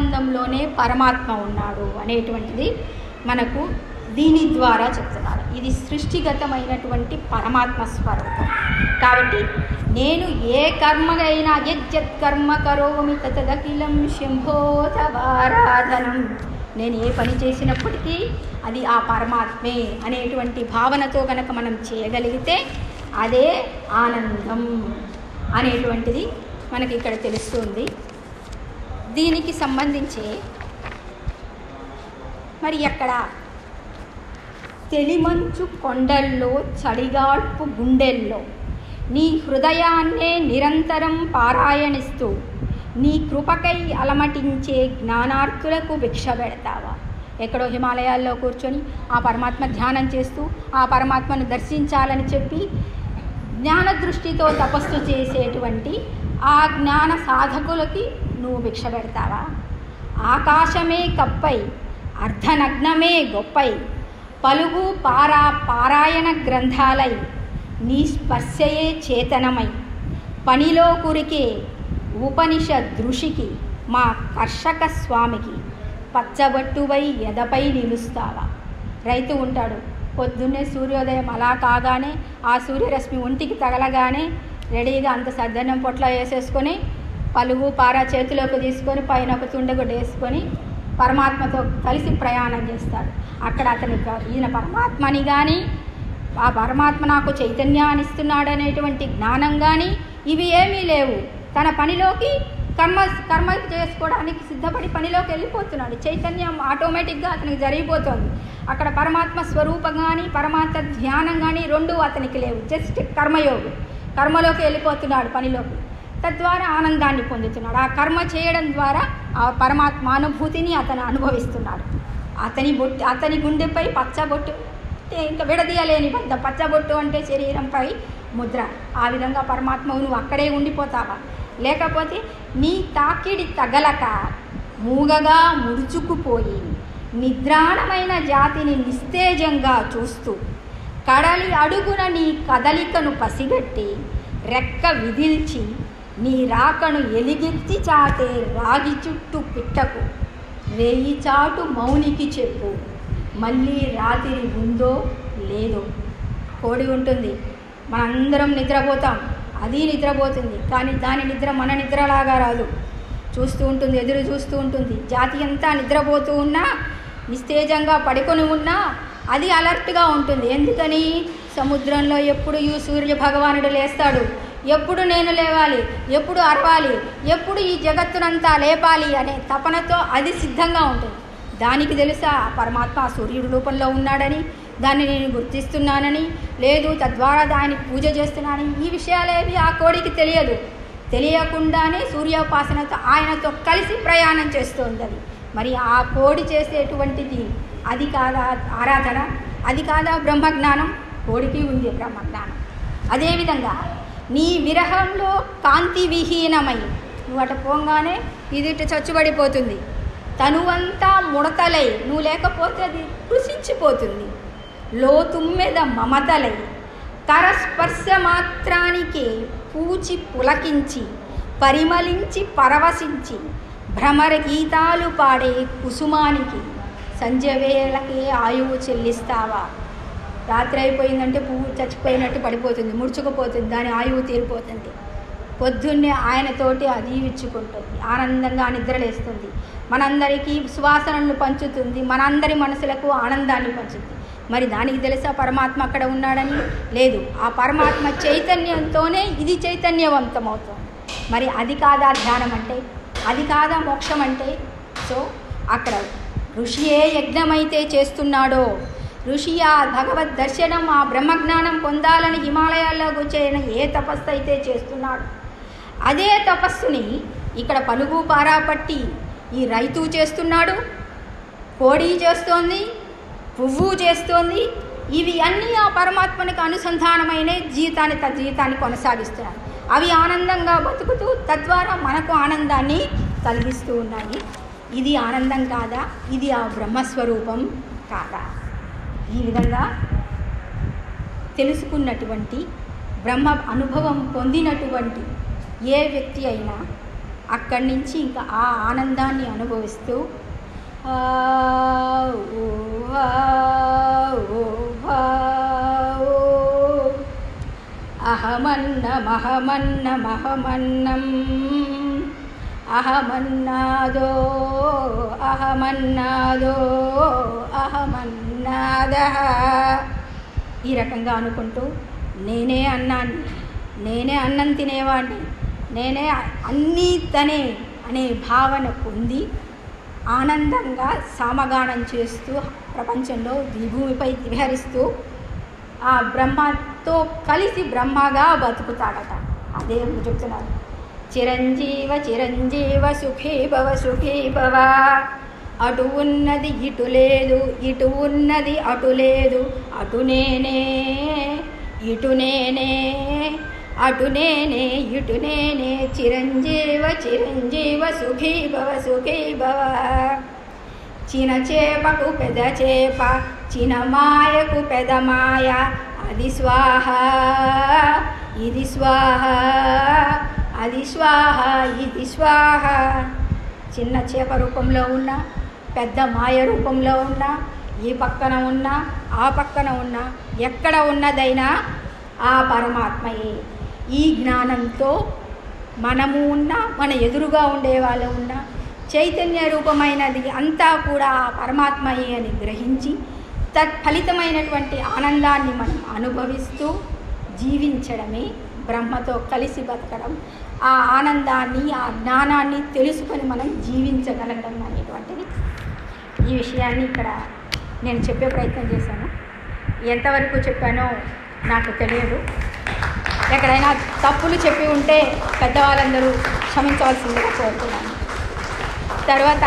పరమాత్మ ఉన్నాడు అనేటువంటిది మనకు దీని ద్వారా చెప్తున్నారు ఇది సృష్టిగతమైనటువంటి పరమాత్మ స్వరూపం కాబట్టి నేను ఏ కర్మగైనా యజ్జత్ కర్మ కరోమి తదఖిలం శంభోతవారాధనం నేను ఏ పని చేసినప్పటికీ అది ఆ పరమాత్మే అనేటువంటి భావనతో కనుక మనం చేయగలిగితే అదే ఆనందం అనేటువంటిది మనకి ఇక్కడ తెలుస్తుంది దీనికి సంబంధించి మరి ఎక్కడ తెలిమంచు కొండల్లో చడిగాడ్పు గుండెల్లో నీ హృదయాన్నే నిరంతరం పారాయణిస్తూ నీ కృపకై అలమటించే జ్ఞానార్థులకు భిక్ష పెడతావా ఎక్కడో హిమాలయాల్లో కూర్చొని ఆ పరమాత్మ ధ్యానం చేస్తూ ఆ పరమాత్మను దర్శించాలని చెప్పి జ్ఞాన దృష్టితో తపస్సు చేసేటువంటి ఆ జ్ఞాన సాధకులకి నువ్వు భిక్ష పెడతావా ఆకాశమే కప్పై అర్ధనగ్నమే గొప్పై పలుగు పారా పారాయణ గ్రంథాలై నీ స్పర్శయే చేతనమై పనిలో కురికే ఉపనిష దృషికి మా కర్షక స్వామికి పచ్చబట్టువై ఎదపై నిలుస్తావా రైతు ఉంటాడు పొద్దున్నే సూర్యోదయం అలా కాగానే ఆ సూర్యరశ్మి ఒంటికి తగలగానే రెడీగా అంత సద్దన్నం పొట్ల వేసేసుకొని పలుగు పార చేతిలోకి తీసుకొని పైన ఒక తుండగుడ్డ వేసుకొని పరమాత్మతో కలిసి ప్రయాణం చేస్తాడు అక్కడ అతని ప- ఈయన పరమాత్మని కానీ ఆ పరమాత్మ నాకు చైతన్యాన్ని ఇస్తున్నాడు అనేటువంటి జ్ఞానం కానీ ఇవి ఏమీ లేవు తన పనిలోకి కర్మ కర్మ చేసుకోవడానికి సిద్ధపడి పనిలోకి వెళ్ళిపోతున్నాడు చైతన్యం ఆటోమేటిక్గా అతనికి జరిగిపోతుంది అక్కడ పరమాత్మ స్వరూపం కానీ పరమాత్మ ధ్యానం కానీ రెండు అతనికి లేవు జస్ట్ కర్మయోగి కర్మలోకి వెళ్ళిపోతున్నాడు పనిలోకి తద్వారా ఆనందాన్ని పొందుతున్నాడు ఆ కర్మ చేయడం ద్వారా ఆ పరమాత్మ అనుభూతిని అతను అనుభవిస్తున్నాడు అతని బొట్టు అతని గుండెపై పచ్చబొట్టు అంటే ఇంకా విడదీయలేని పెద్ద పచ్చబొట్టు అంటే శరీరంపై ముద్ర ఆ విధంగా పరమాత్మ నువ్వు అక్కడే ఉండిపోతావా లేకపోతే నీ తాకిడి తగలక మూగగా ముడుచుకుపోయి నిద్రాణమైన జాతిని నిస్తేజంగా చూస్తూ కడలి అడుగున నీ కదలికను పసిగట్టి రెక్క విదిల్చి నీ రాకను ఎలిగెత్తి చాటే రాగి చుట్టు పిట్టకు రేయి చాటు మౌనికి చెప్పు మళ్ళీ రాత్రి ఉందో లేదో కోడి ఉంటుంది మనందరం నిద్రపోతాం అది నిద్రపోతుంది కానీ దాని నిద్ర మన నిద్రలాగా రాదు చూస్తూ ఉంటుంది ఎదురు చూస్తూ ఉంటుంది జాతి అంతా నిద్రపోతూ ఉన్నా నిస్తేజంగా పడుకొని ఉన్నా అది అలర్ట్గా ఉంటుంది ఎందుకని సముద్రంలో ఎప్పుడు ఈ సూర్య భగవానుడు లేస్తాడు ఎప్పుడు నేను లేవాలి ఎప్పుడు అరవాలి ఎప్పుడు ఈ జగత్తునంతా లేపాలి అనే తపనతో అది సిద్ధంగా ఉంటుంది దానికి తెలుసా ఆ పరమాత్మ ఆ సూర్యుడి రూపంలో ఉన్నాడని దాన్ని నేను గుర్తిస్తున్నానని లేదు తద్వారా దాన్ని పూజ చేస్తున్నానని ఈ విషయాలేవి ఆ కోడికి తెలియదు తెలియకుండానే సూర్యోపాసనతో ఆయనతో కలిసి ప్రయాణం చేస్తుంది అది మరి ఆ కోడి చేసేటువంటిది అది కాదా ఆరాధన అది కాదా బ్రహ్మజ్ఞానం కోడికి ఉంది బ్రహ్మజ్ఞానం అదేవిధంగా నీ విరహంలో కాంతి విహీనమై నువ్వు అట పోగానే ఇది ఇటు చచ్చుబడిపోతుంది తనువంతా ముడతలై నువ్వు లేకపోతే అది కృషించిపోతుంది లోతుమ్మెద మమతలై కరస్పర్శ మాత్రానికే పూచి పులకించి పరిమళించి పరవశించి భ్రమర గీతాలు పాడే కుసుమానికి సంధ్యవేళకే ఆయువు చెల్లిస్తావా రాత్రి అయిపోయిందంటే పువ్వు చచ్చిపోయినట్టు పడిపోతుంది ముడుచుకుపోతుంది దాని ఆయువు తీరిపోతుంది పొద్దున్నే ఆయనతోటి అది ఇచ్చుకుంటుంది ఆనందంగా నిద్రలేస్తుంది మనందరికీ సువాసనలను పంచుతుంది మనందరి మనసులకు ఆనందాన్ని పంచుతుంది మరి దానికి తెలుసా పరమాత్మ అక్కడ ఉన్నాడని లేదు ఆ పరమాత్మ చైతన్యంతోనే ఇది చైతన్యవంతమవుతుంది మరి అది కాదా ధ్యానం అంటే అది కాదా మోక్షం అంటే సో అక్కడ ఋషి ఏ యజ్ఞమైతే చేస్తున్నాడో ఋషి ఆ భగవద్ దర్శనం ఆ బ్రహ్మజ్ఞానం పొందాలని హిమాలయాల్లో కూర్చొని ఏ తపస్సు అయితే చేస్తున్నాడు అదే తపస్సుని ఇక్కడ పలుగు పారా పట్టి ఈ రైతు చేస్తున్నాడు కోడి చేస్తోంది పువ్వు చేస్తోంది ఇవి అన్నీ ఆ పరమాత్మనికి అనుసంధానమైన జీవితాన్ని తన జీవితాన్ని కొనసాగిస్తున్నాయి అవి ఆనందంగా బతుకుతూ తద్వారా మనకు ఆనందాన్ని కలిగిస్తూ ఉన్నాయి ఇది ఆనందం కాదా ఇది ఆ బ్రహ్మస్వరూపం కాదా ఈ విధంగా తెలుసుకున్నటువంటి బ్రహ్మ అనుభవం పొందినటువంటి ఏ వ్యక్తి అయినా అక్కడి నుంచి ఇంకా ఆ ఆనందాన్ని అనుభవిస్తూ ఆ, ఊ, ఆ, ఊ, ఆ, ఊ. అహమన్నమహమన్నమహమన్నం అహమన్నాదో అహమన్నాదో అహమన్నాద ఈ రకంగా అనుకుంటూ నేనే అన్నాన్ని నేనే అన్నం తినేవాడిని నేనే అన్నీ తనే అనే భావన పొంది ఆనందంగా సామగానం చేస్తూ ప్రపంచంలో ఈ భూమిపై విహరిస్తూ ఆ బ్రహ్మతో కలిసి బ్రహ్మగా బతుకుతాడట అదే చెప్తున్నారు చిరంజీవ చిరంజీవ సుఖీ భవ సుఖీ భవ అటు ఉన్నది ఇటు లేదు ఇటు ఉన్నది అటు లేదు అటు నేనే ఇటు నేనే అటు నేనే ఇటు నేనే చిరంజీవ చిరంజీవ సుఖీ భవ సుఖీ భవ చిన చేపకు పెద చేప చిన మాయకు పెద మాయ అది స్వాహ ఇది స్వాహ అది స్వాహ ఇది స్వాహ చిన్న చేప రూపంలో ఉన్న పెద్ద మాయ రూపంలో ఉన్న ఈ పక్కన ఉన్న ఆ పక్కన ఉన్న ఎక్కడ ఉన్నదైనా ఆ పరమాత్మయే ఈ జ్ఞానంతో మనము ఉన్న మన ఎదురుగా ఉండే వాళ్ళు ఉన్న చైతన్య రూపమైనది అంతా కూడా ఆ పరమాత్మయే అని గ్రహించి తత్ఫలితమైనటువంటి ఆనందాన్ని మనం అనుభవిస్తూ జీవించడమే బ్రహ్మతో కలిసి బతకడం ఆ ఆనందాన్ని ఆ జ్ఞానాన్ని తెలుసుకొని మనం జీవించగలగడం అనేటువంటిది ఈ విషయాన్ని ఇక్కడ నేను చెప్పే ప్రయత్నం చేశాను ఎంతవరకు చెప్పానో నాకు తెలియదు ఎక్కడైనా తప్పులు చెప్పి ఉంటే పెద్దవాళ్ళందరూ క్షమించవలసిందిగా కోరుతున్నాను తర్వాత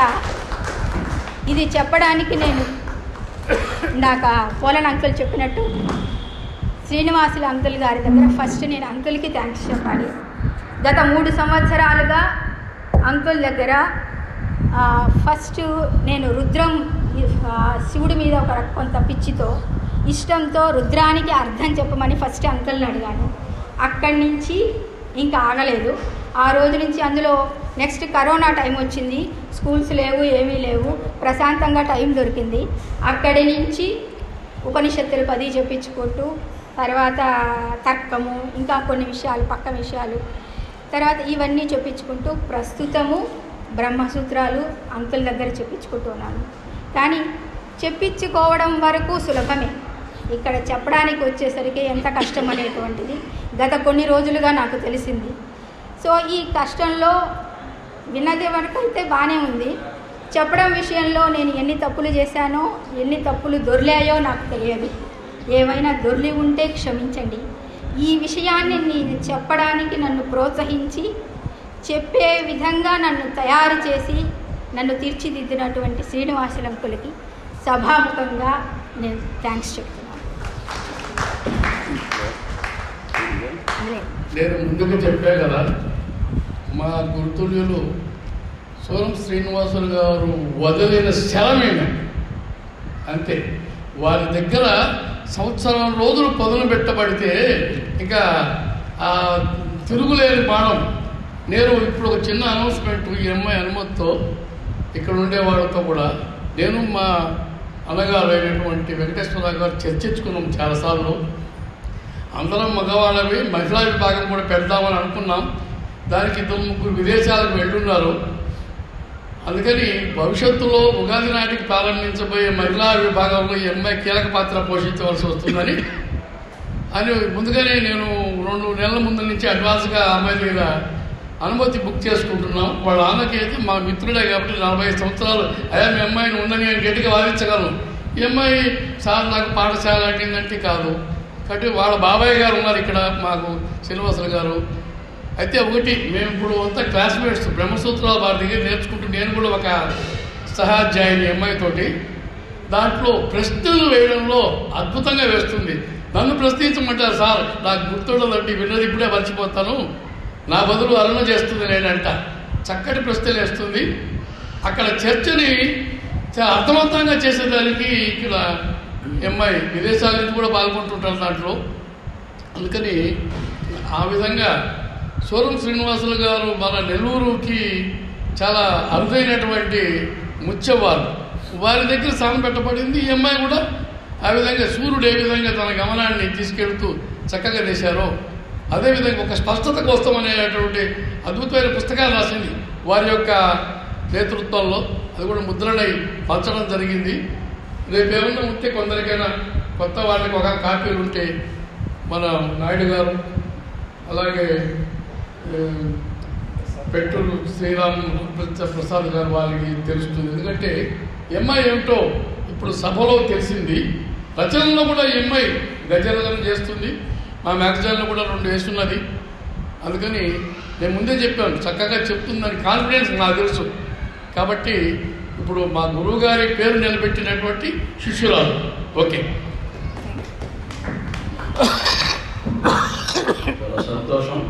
ఇది చెప్పడానికి నేను ఇందాక పోలన్ అంకుల్ చెప్పినట్టు శ్రీనివాసులు అంకుల్ గారి దగ్గర ఫస్ట్ నేను అంకుల్కి థ్యాంక్స్ చెప్పాలి గత మూడు సంవత్సరాలుగా అంకుల్ దగ్గర ఆ, ఫస్ట్ నేను రుద్రం ఆ, శివుడి మీద ఒక రక- కొంత పిచ్చితో ఇష్టంతో రుద్రానికి అర్థం చెప్పమని ఫస్ట్ అంకుల్ని అడిగాను అక్కడి నుంచి ఇంకా ఆగలేదు ఆ రోజు నుంచి అందులో నెక్స్ట్ కరోనా టైం వచ్చింది స్కూల్స్ లేవు ఏమీ లేవు ప్రశాంతంగా టైం దొరికింది అక్కడి నుంచి ఉపనిషత్తులు పది చెప్పించుకుంటూ తర్వాత తర్కము ఇంకా కొన్ని విషయాలు పక్క విషయాలు తర్వాత ఇవన్నీ చెప్పించుకుంటూ ప్రస్తుతము బ్రహ్మసూత్రాలు అంకుల్ దగ్గర చెప్పించుకుంటున్నాను కానీ చెప్పించుకోవడం వరకు సులభమే ఇక్కడ చెప్పడానికి వచ్చేసరికి ఎంత కష్టం అనేటువంటిది గత కొన్ని రోజులుగా నాకు తెలిసింది సో ఈ కష్టంలో విన్నది వరకు అయితే బాగానే ఉంది చెప్పడం విషయంలో నేను ఎన్ని తప్పులు చేశానో ఎన్ని తప్పులు దొర్లాయో నాకు తెలియదు ఏమైనా దొర్లి ఉంటే క్షమించండి ఈ విషయాన్ని నేను చెప్పడానికి నన్ను ప్రోత్సహించి చెప్పే విధంగా నన్ను తయారు చేసి నన్ను తీర్చిదిద్దినటువంటి శ్రీనివాసులంకులకి సభాముఖంగా నేను థ్యాంక్స్ చెప్తున్నాను నేను ముందుకు చెప్పా కదా మా గురుతుల్యులు సోరం శ్రీనివాసులు గారు వదిలిన శరమేమి అంతే వారి దగ్గర సంవత్సరం రోజులు పదును పెట్టబడితే ఇంకా ఆ తిరుగులేని బాణం నేను ఇప్పుడు ఒక చిన్న అనౌన్స్మెంట్ ఈ అమ్మాయి అనుమతితో ఇక్కడ ఉండే వాళ్ళతో కూడా నేను మా అన్నగారు అయినటువంటి వెంకటేశ్వరరావు గారు చర్చించుకున్నాం చాలాసార్లు అందరం మగవాళ్ళవి మహిళా విభాగం కూడా పెడదామని అనుకున్నాం దానికి ఇద్దరు ముగ్గురు విదేశాలకు వెళ్ళున్నారు అందుకని భవిష్యత్తులో ఉగాది నాటికి ప్రారంభించబోయే మహిళా విభాగంలో ఈ అమ్మాయి కీలక పాత్ర పోషించవలసి వస్తుందని అని ముందుగానే నేను రెండు నెలల ముందు నుంచి అడ్వాన్స్గా ఆ అమ్మాయి దగ్గర అనుమతి బుక్ చేసుకుంటున్నాం వాళ్ళ నాన్నకి అయితే మా మిత్రుడే కాబట్టి నలభై ఐదు సంవత్సరాలు అయ్యా మీ అమ్మాయిని ఉందని నేను గట్టిగా వాదించగలను ఈ అమ్మాయి సార్ నాకు పాఠశాల అటెండంటే కాదు కాబట్టి వాళ్ళ బాబాయ్ గారు ఉన్నారు ఇక్కడ మాకు శ్రీనివాసులు గారు అయితే ఒకటి మేము ఇప్పుడు అంతా క్లాస్మేట్స్ బ్రహ్మసూత్రాలు వారి దగ్గర నేర్చుకుంటూ నేను కూడా ఒక సహాధ్యాయుని అమ్మాయితోటి దాంట్లో ప్రశ్నలు వేయడంలో అద్భుతంగా వేస్తుంది నన్ను ప్రశ్నించమంటారు సార్ నాకు గుర్తుండదండి విన్నది ఇప్పుడే మర్చిపోతాను నా బదులు అరుణ చేస్తుంది నేనంట చక్కటి ప్రశ్నలు వేస్తుంది అక్కడ చర్చని చాలా అర్థవంతంగా చేసేదానికి ఇక్కడ ఎంఐ విదేశాల నుంచి కూడా పాల్గొంటుంటారు దాంట్లో అందుకని ఆ విధంగా సూరం శ్రీనివాసులు గారు మన నెల్లూరుకి చాలా అరుదైనటువంటి ముత్యవారు వారి దగ్గర స్థానం పెట్టబడింది ఈ అమ్మాయి కూడా ఆ విధంగా సూర్యుడు ఏ విధంగా తన గమనాన్ని తీసుకెళ్తూ చక్కగా చేశారో అదేవిధంగా ఒక స్పష్టత కోసం అనేటువంటి అద్భుతమైన పుస్తకాలు రాసింది వారి యొక్క నేతృత్వంలో అది కూడా ముద్రణై పంచడం జరిగింది రేపు ఏమన్నా ఉంటే కొందరికైనా కొత్త వాళ్ళకి ఒక కాపీలు ఉంటే మన నాయుడు గారు అలాగే ఏ, పెట్రోల్ శ్రీరామ్ ప్రసాద్ గారు వాళ్ళకి తెలుస్తుంది ఎందుకంటే ఎంఐ ఏమిటో ఇప్పుడు సభలో తెలిసింది రచనలో కూడా ఈ ఎంఐ గజరచన చేస్తుంది మా మ్యాగజైన్లో కూడా రెండు వేస్తున్నది అందుకని నేను ముందే చెప్పాను చక్కగా చెప్తుందని కాన్ఫిడెన్స్ నాకు తెలుసు కాబట్టి ఇప్పుడు మా గురువు గారి పేరు నిలబెట్టినటువంటి శిష్యురాలు ఓకే చాలా సంతోషం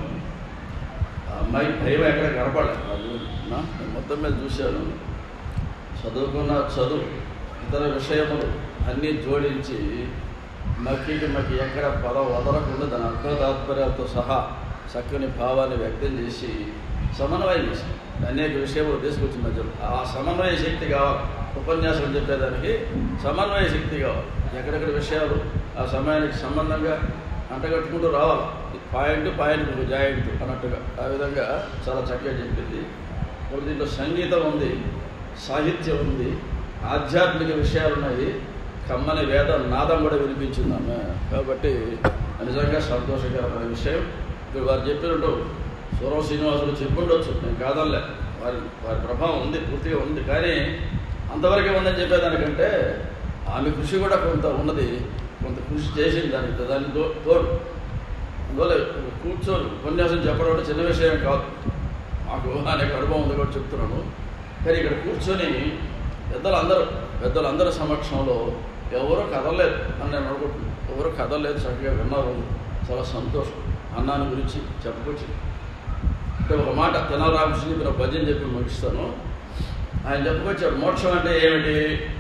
ఆ అమ్మాయి భయం ఎక్కడ కనపడలేదు నాకు నా నేను మొత్తం మీద చూశాను చదువుకున్న చదువు ఇతర విషయములు అన్నీ జోడించి మక్కికి మక్కి ఎక్కడ పదం వదలకుండా దాని అర్థ తాత్పర్యాలతో సహా చక్కని భావాన్ని వ్యక్తం చేసి సమన్వయం చేసి అనేక విషయములు తీసుకొచ్చి మధ్యలో ఆ సమన్వయ శక్తి కావాలి ఉపన్యాసం చెప్పేదానికి సమన్వయ శక్తి కావాలి ఎక్కడెక్కడ విషయాలు ఆ సమయానికి సంబంధంగా అంటగట్టుకుంటూ రావాలి పాయింట్ పాయింట్ జాయింట్ అన్నట్టుగా ఆ విధంగా చాలా చక్కగా చెప్పింది ఇప్పుడు దీంట్లో సంగీతం ఉంది సాహిత్యం ఉంది ఆధ్యాత్మిక విషయాలు ఉన్నాయి కమ్మని వేద నాదం కూడా వినిపించింది ఆమె కాబట్టి నిజంగా సంతోషకరమైన విషయం ఇప్పుడు వారు చెప్పినట్టు సూరం శ్రీనివాసులు చెప్పుండొచ్చు నేను కాదల్లే వారి వారి ప్రభావం ఉంది పూర్తిగా ఉంది కానీ అంతవరకే ఉందని చెప్పేదానికంటే ఆమె కృషి కూడా కొంత ఉన్నది కొంత కృషి చేసింది దానికి దానికి తో- తోడు అందువల్ల కూర్చొని ఉపన్యాసం చెప్పడం అంటే చిన్న విషయం కాదు మాకు అనేక అనుభవం ఉంది కూడా చెప్తున్నాను కానీ ఇక్కడ కూర్చొని పెద్దలందరూ పెద్దలందరి సమక్షంలో ఎవరూ కదలలేదు అని నేను అనుకుంటున్నాను ఎవరు కదలలేదు చక్కగా విన్నారు చాలా సంతోషం అన్నాన్ని గురించి చెప్పకొచ్చి అంటే ఒక మాట తెనాలి రామకృష్ణ చెప్పిన భజన చెప్పి ముగిస్తాను ఆయన చెప్పుకొచ్చాడు మోక్షం అంటే ఏమిటి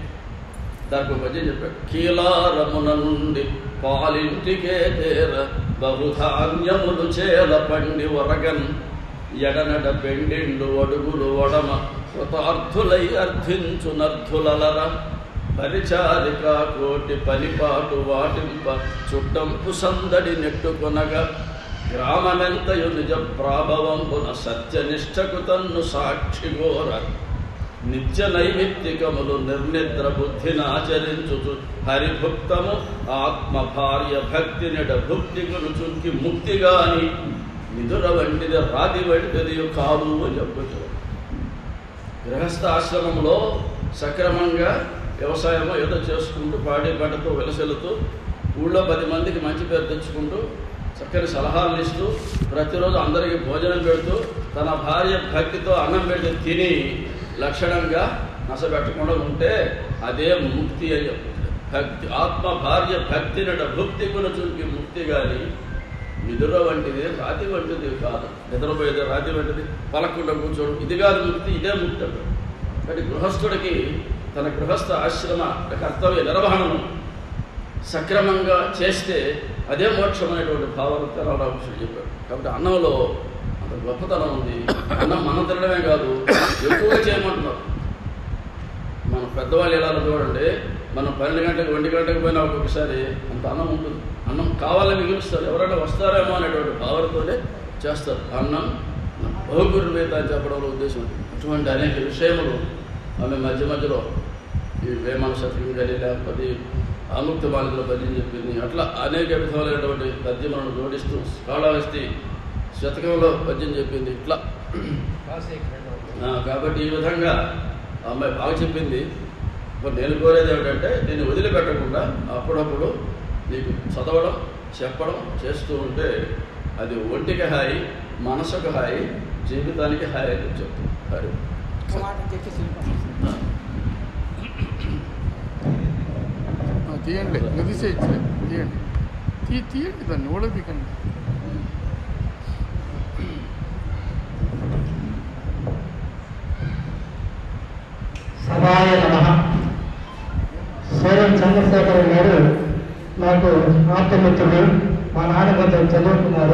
దానికి ఒక భజన చెప్పాడు కీలారమున నుండి పాలింటికే తేర బహుధాన్యములు చేల పండి వరగన్ ఎడనడ పెండిండు అడుగులు వడమ కృతార్థులై అర్థించు నర్థులలర పరిచారిక కోటి పలిపాటు వాటింప చుట్టంపు సందడి నెట్టుకొనగా గ్రామమెంతయు నిజ ప్రాభవంబున సత్యనిష్టకు తన్ను సాక్షిగోర నిత్య నైమిత్తికములు నిర్నిద్ర బుద్ధినాచరించుచు హరిభుక్తము ఆత్మ భార్య భక్తి నిడ భుక్తి చుంకి ముక్తిగాని నిదుర వంటిది రాతి వంటిది కాదు అని చెప్పచ్చు గృహస్థ ఆశ్రమంలో సక్రమంగా వ్యవసాయమో ఏదో చేసుకుంటూ పాడి పంటతో వెలసెలుతూ ఊళ్ళో పది మందికి మంచి పేరు తెచ్చుకుంటూ చక్కని సలహాలు ఇస్తూ ప్రతిరోజు అందరికీ భోజనం పెడుతూ తన భార్య భక్తితో అన్నం పెట్టి తిని లక్షణంగా నసపెట్టకుండా ఉంటే అదే ముక్తి అని చెప్తుంది భక్తి ఆత్మ భార్య భక్తి నట భక్తి చుంకి ముక్తి కానీ నిద్ర వంటిది రాతి వంటిది కాదు నిద్రపోయేది రాతి వంటిది పలకుండా కూర్చోడు ఇది కాదు ముక్తి ఇదే ముక్తి అంటాడు కాబట్టి గృహస్థుడికి తన గృహస్థ ఆశ్రమ కర్తవ్య నిర్వహణను సక్రమంగా చేస్తే అదే మోక్షం అనేటువంటి భావన తెలవరామకృష్ణుడు చెప్పాడు కాబట్టి అన్నంలో అంత గొప్పతనం ఉంది అన్నం మనం తినడమే కాదు ఎక్కువగా చేయమంటున్నారు మన పెద్దవాళ్ళు ఎలా చూడండి మనం పన్నెండు గంటలకు ఒంటి గంటకు పోయినా ఒక్కొక్కసారి అంత అన్నం ఉంటుంది అన్నం కావాలని మిగులుస్తారు ఎవరైనా వస్తారేమో అనేటువంటి భావనతోనే చేస్తారు అన్నం బహుగురు వేత అని చెప్పడంలో ఉద్దేశం అటువంటి అనేక విషయములు ఆమె మధ్య మధ్యలో ఈ వేమాన శతకం కానీ లేకపోతే ఆముక్త బాలికల పద్యం చెప్పింది అట్లా అనేక విధములైనటువంటి పద్యములను జోడిస్తూ కాళహస్తి శతకంలో పద్యం చెప్పింది ఇట్లా ఆ, కాబట్టి ఈ విధంగా ఆ అమ్మాయి బాగా చెప్పింది ఇప్పుడు నేను కోరేది ఏమిటంటే దీన్ని వదిలిపెట్టకుండా అప్పుడప్పుడు నీకు చదవడం చెప్పడం చేస్తూ ఉంటే అది ఒంటికి హాయి మనసుకు హాయి జీవితానికి హాయి అని చెప్తుంది హరి ఆ, తీయండి ఇంకా తీసేయచ్చు తీయండి తీ తీయండి దాన్ని కూడా తీకండి సభాయ నమ సూర్యం చంద్రశేఖర్ గారు నాకు ఆప్తమిత్రుడు మా నాన్న కొంచెం చదువుకున్నారు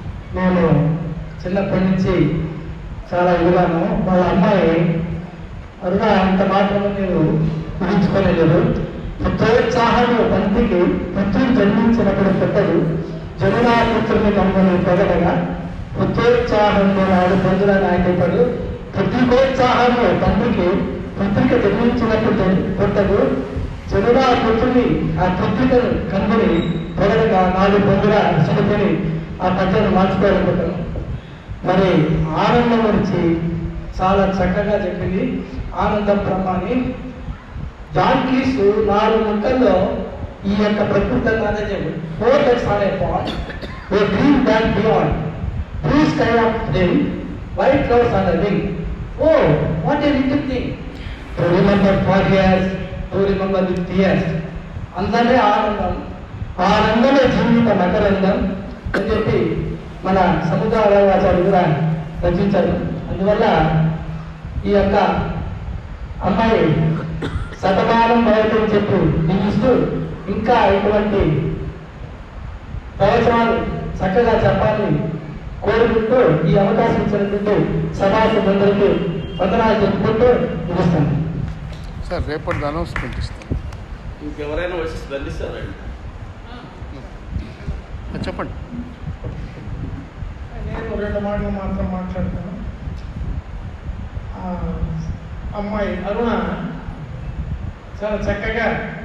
నేను చిన్నప్పటి నుంచి చాలా ఎదిగాను వాళ్ళ అమ్మాయి అరుణ అంత మాత్రమే నేను ఊహించుకోలేదు పుత్రోత్సాహము తండ్రికి పుత్రుడు జన్మించినప్పుడు పుట్టడు జమునా పుత్రుని కమ్మని పొగడగా పుత్రోత్సాహంలో నాడు పొందుల నాయకుడు పుత్రికోత్సాహము తండ్రికి పుత్రిక జన్మించినప్పుడు పుట్టదు జమునా పుత్రుని ఆ పుత్రికను కన్నుని పొగడగా నాడు పొందుల సుడుకొని ఆ పద్యను మార్చుకోవాలనుకుంటున్నాను మరి ఆనందం గురించి చాలా చక్కగా చెప్పింది ఆనందం బ్రహ్మని జాన్ క్రీస్తు నాలుగు ముక్కల్లో ఈ యొక్క ప్రకృతి అదే చెప్పు for that's are a pot a dream that beyond blue sky of dream white clouds on the wing oh what a little thing to remember far years to remember with years అందరే ఆనందం ఆనందమే జీవిత మకరందం అని చెప్పి మన సముద్రాచార్యులు కూడా రచించారు అందువల్ల ఈ యొక్క అమ్మాయి శతమానం భవతం చెప్పు దీవిస్తూ ఇంకా ఇటువంటి ప్రవచనాలు చక్కగా చెప్పాలని కోరుకుంటూ ఈ అవకాశం ఇచ్చినటువంటి సభాసభ్యులందరికీ వందనాలు చెప్పుకుంటూ ముగిస్తాను సార్ రేపటి అనౌన్స్మెంట్ ఇస్తాను ఇంకెవరైనా వచ్చి స్పందిస్తారండి చెప్పండి నేను రెండు మాటలు మాత్రం మాట్లాడతాను ఆ, అమ్మాయి అరుణ చాలా చక్కగా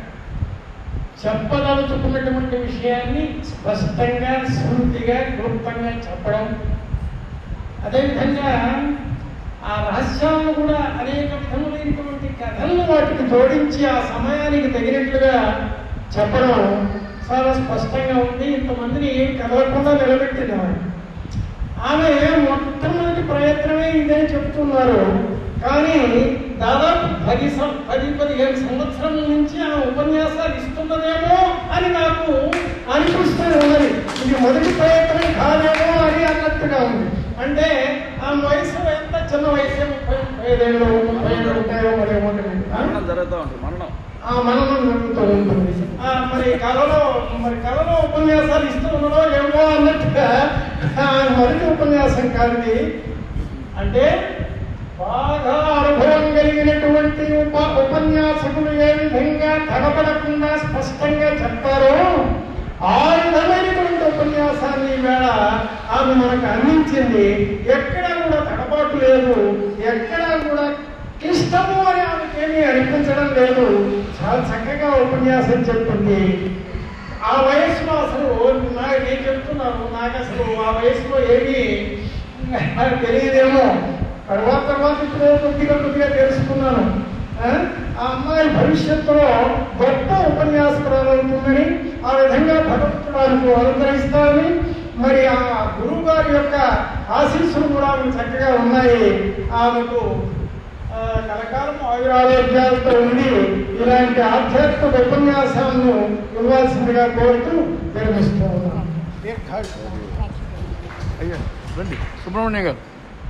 చెప్పదలుచుకున్నటువంటి విషయాన్ని స్పష్టంగా స్ఫూర్తిగా క్లుప్తంగా చెప్పడం అదేవిధంగా ఆ రహస్యాలను కూడా అనేక విధములైనటువంటి కథలను వాటికి జోడించి ఆ సమయానికి తగినట్లుగా చెప్పడం చాలా స్పష్టంగా ఉంది ఇంతమందిని కదలకుండా నిలబెట్టింది ఆమె. ఆమె మొట్టమొదటి ప్రయత్నమే ఇదని చెప్తున్నారు కానీ దాదాపు పది సం- పది పదిహేను సంవత్సరాల నుంచి ఆ ఉపన్యాసాలు ఇస్తున్నదేమో అని నాకు అనిపిస్తూ ఉన్నది ఇది మొదటి ప్రయత్నం కాదేమో అని అన్నట్టుగా ఉంది అంటే ఆ వయసు ఎంత చిన్న వయసు ముప్పై ముప్పై ఐదేళ్ళు ముప్పై ఏళ్ళు ఉంటాయో మరేమో తెలియదు. ఆ? మరణం జరుగుతూ ఉంటుంది మరణం ఆ మననం జరుగుతూ ఉంటుంది ఆ మరి కళలో మరి కళలో ఉపన్యాసాలు ఇస్తూ ఉన్నదో ఏమో అన్నట్టుగా ఆ మొదటి ఉపన్యాసం కాదు ఇది. అంటే బాగా అనుభవం కలిగినటువంటి ఉప ఉపన్యాసకులు ఏ విధంగా తడబడకుండా స్పష్టంగా చెప్తారో ఆ విధమైనటువంటి ఉపన్యాసాన్ని ఈవేళ ఆమె మనకు అందించింది ఎక్కడా కూడా తడబాటు లేదు ఎక్కడా కూడా క్లిష్టము అని ఆమెకేమీ అనిపించడం లేదు చాలా చక్కగా ఉపన్యాసం చెప్తుంది ఆ వయసులో అసలు నా నేను చెప్తున్నాను నాకు అసలు ఆ వయసులో ఏమీ తెలియదేమో తర్వాత తర్వాత ఇప్పుడు కొద్దిగా కొద్దిగా తెలుసుకున్నాను ఆ ఆ అమ్మాయి భవిష్యత్తులో గొప్ప ఉపన్యాసకురాలు అవుతుందని ఆ విధంగా భగవంతుడు ఆమెకు అనుగ్రహిస్తారని మరి ఆ గురువు గారి యొక్క ఆశీస్సులు కూడా ఆమెకు చక్కగా ఉన్నాయి ఆమెకు ఆ, కలకాలం ఆయురారోగ్యాలతో ఉండి ఇలాంటి ఆధ్యాత్మిక ఉపన్యాసాలను ఇవ్వాల్సిందిగా కోరుతూ విరమిస్తూ ఉన్నాను దీర్ఘాయుష్మాన్. అయ్యా రండి సుబ్రహ్మణ్యం గారు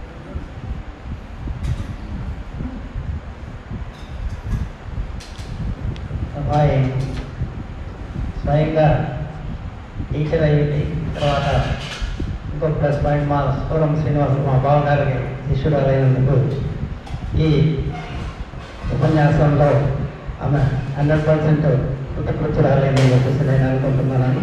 అబ్బాయి స్వయంగా టీచర్ అయ్యింది తర్వాత ఇంకో ప్లస్ పాయింట్ మా సూరం శ్రీనివాస్ మా బావగారికి శిష్యురాలైనందుకు ఈ ఉపన్యాసంలో ఆమె హండ్రెడ్ పర్సెంట్ కృతకృత్యురాలైందని చెప్పేసి నేను అనుకుంటున్నాను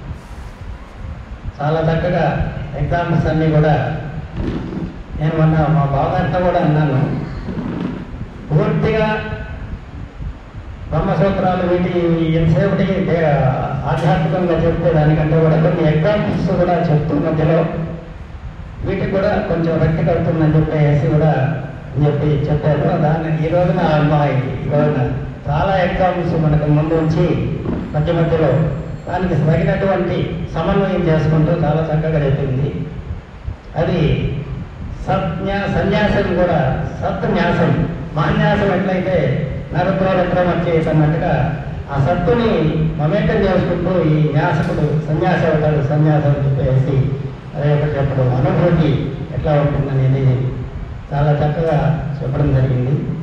చాలా చక్కగా ఎగ్జామ్స్ అన్నీ కూడా నేను మొన్న మా బావగారితో కూడా అన్నాను పూర్తిగా బ్రహ్మసూత్రాలు వీటి ఎంతసేపటి దే- ఆధ్యాత్మికంగా చెప్తే దానికంటే కూడా కొన్ని ఎగ్జాంపుల్స్ కూడా చెప్తూ మధ్యలో వీటికి కూడా కొంచెం రక్తి కడుతుందని చెప్పేసి కూడా చెప్పి చెప్పారు దాన్ని ఈ రోజున ఆ అమ్మాయి ఈ రోజున చాలా ఎగ్జాంపుల్స్ మనకు ముందు ఉంచి మధ్య మధ్యలో దానికి తగినటువంటి సమన్వయం చేసుకుంటూ చాలా చక్కగా చెప్పింది అది సత్న్యా సన్యాసం కూడా సత్న్యాసం మహాన్యాసం ఎట్లయితే నరుద్రోరత్రం వచ్చేసి అన్నట్టుగా ఆ సత్తుని మమేకం చేసుకుంటూ ఈ న్యాసకుడు సన్యాసి అవుతాడు సన్యాసం అని చెప్పేసి అదే ఒకటి చెప్పడం అనుభూతి ఎట్లా ఉంటుందనేది చాలా చక్కగా చెప్పడం జరిగింది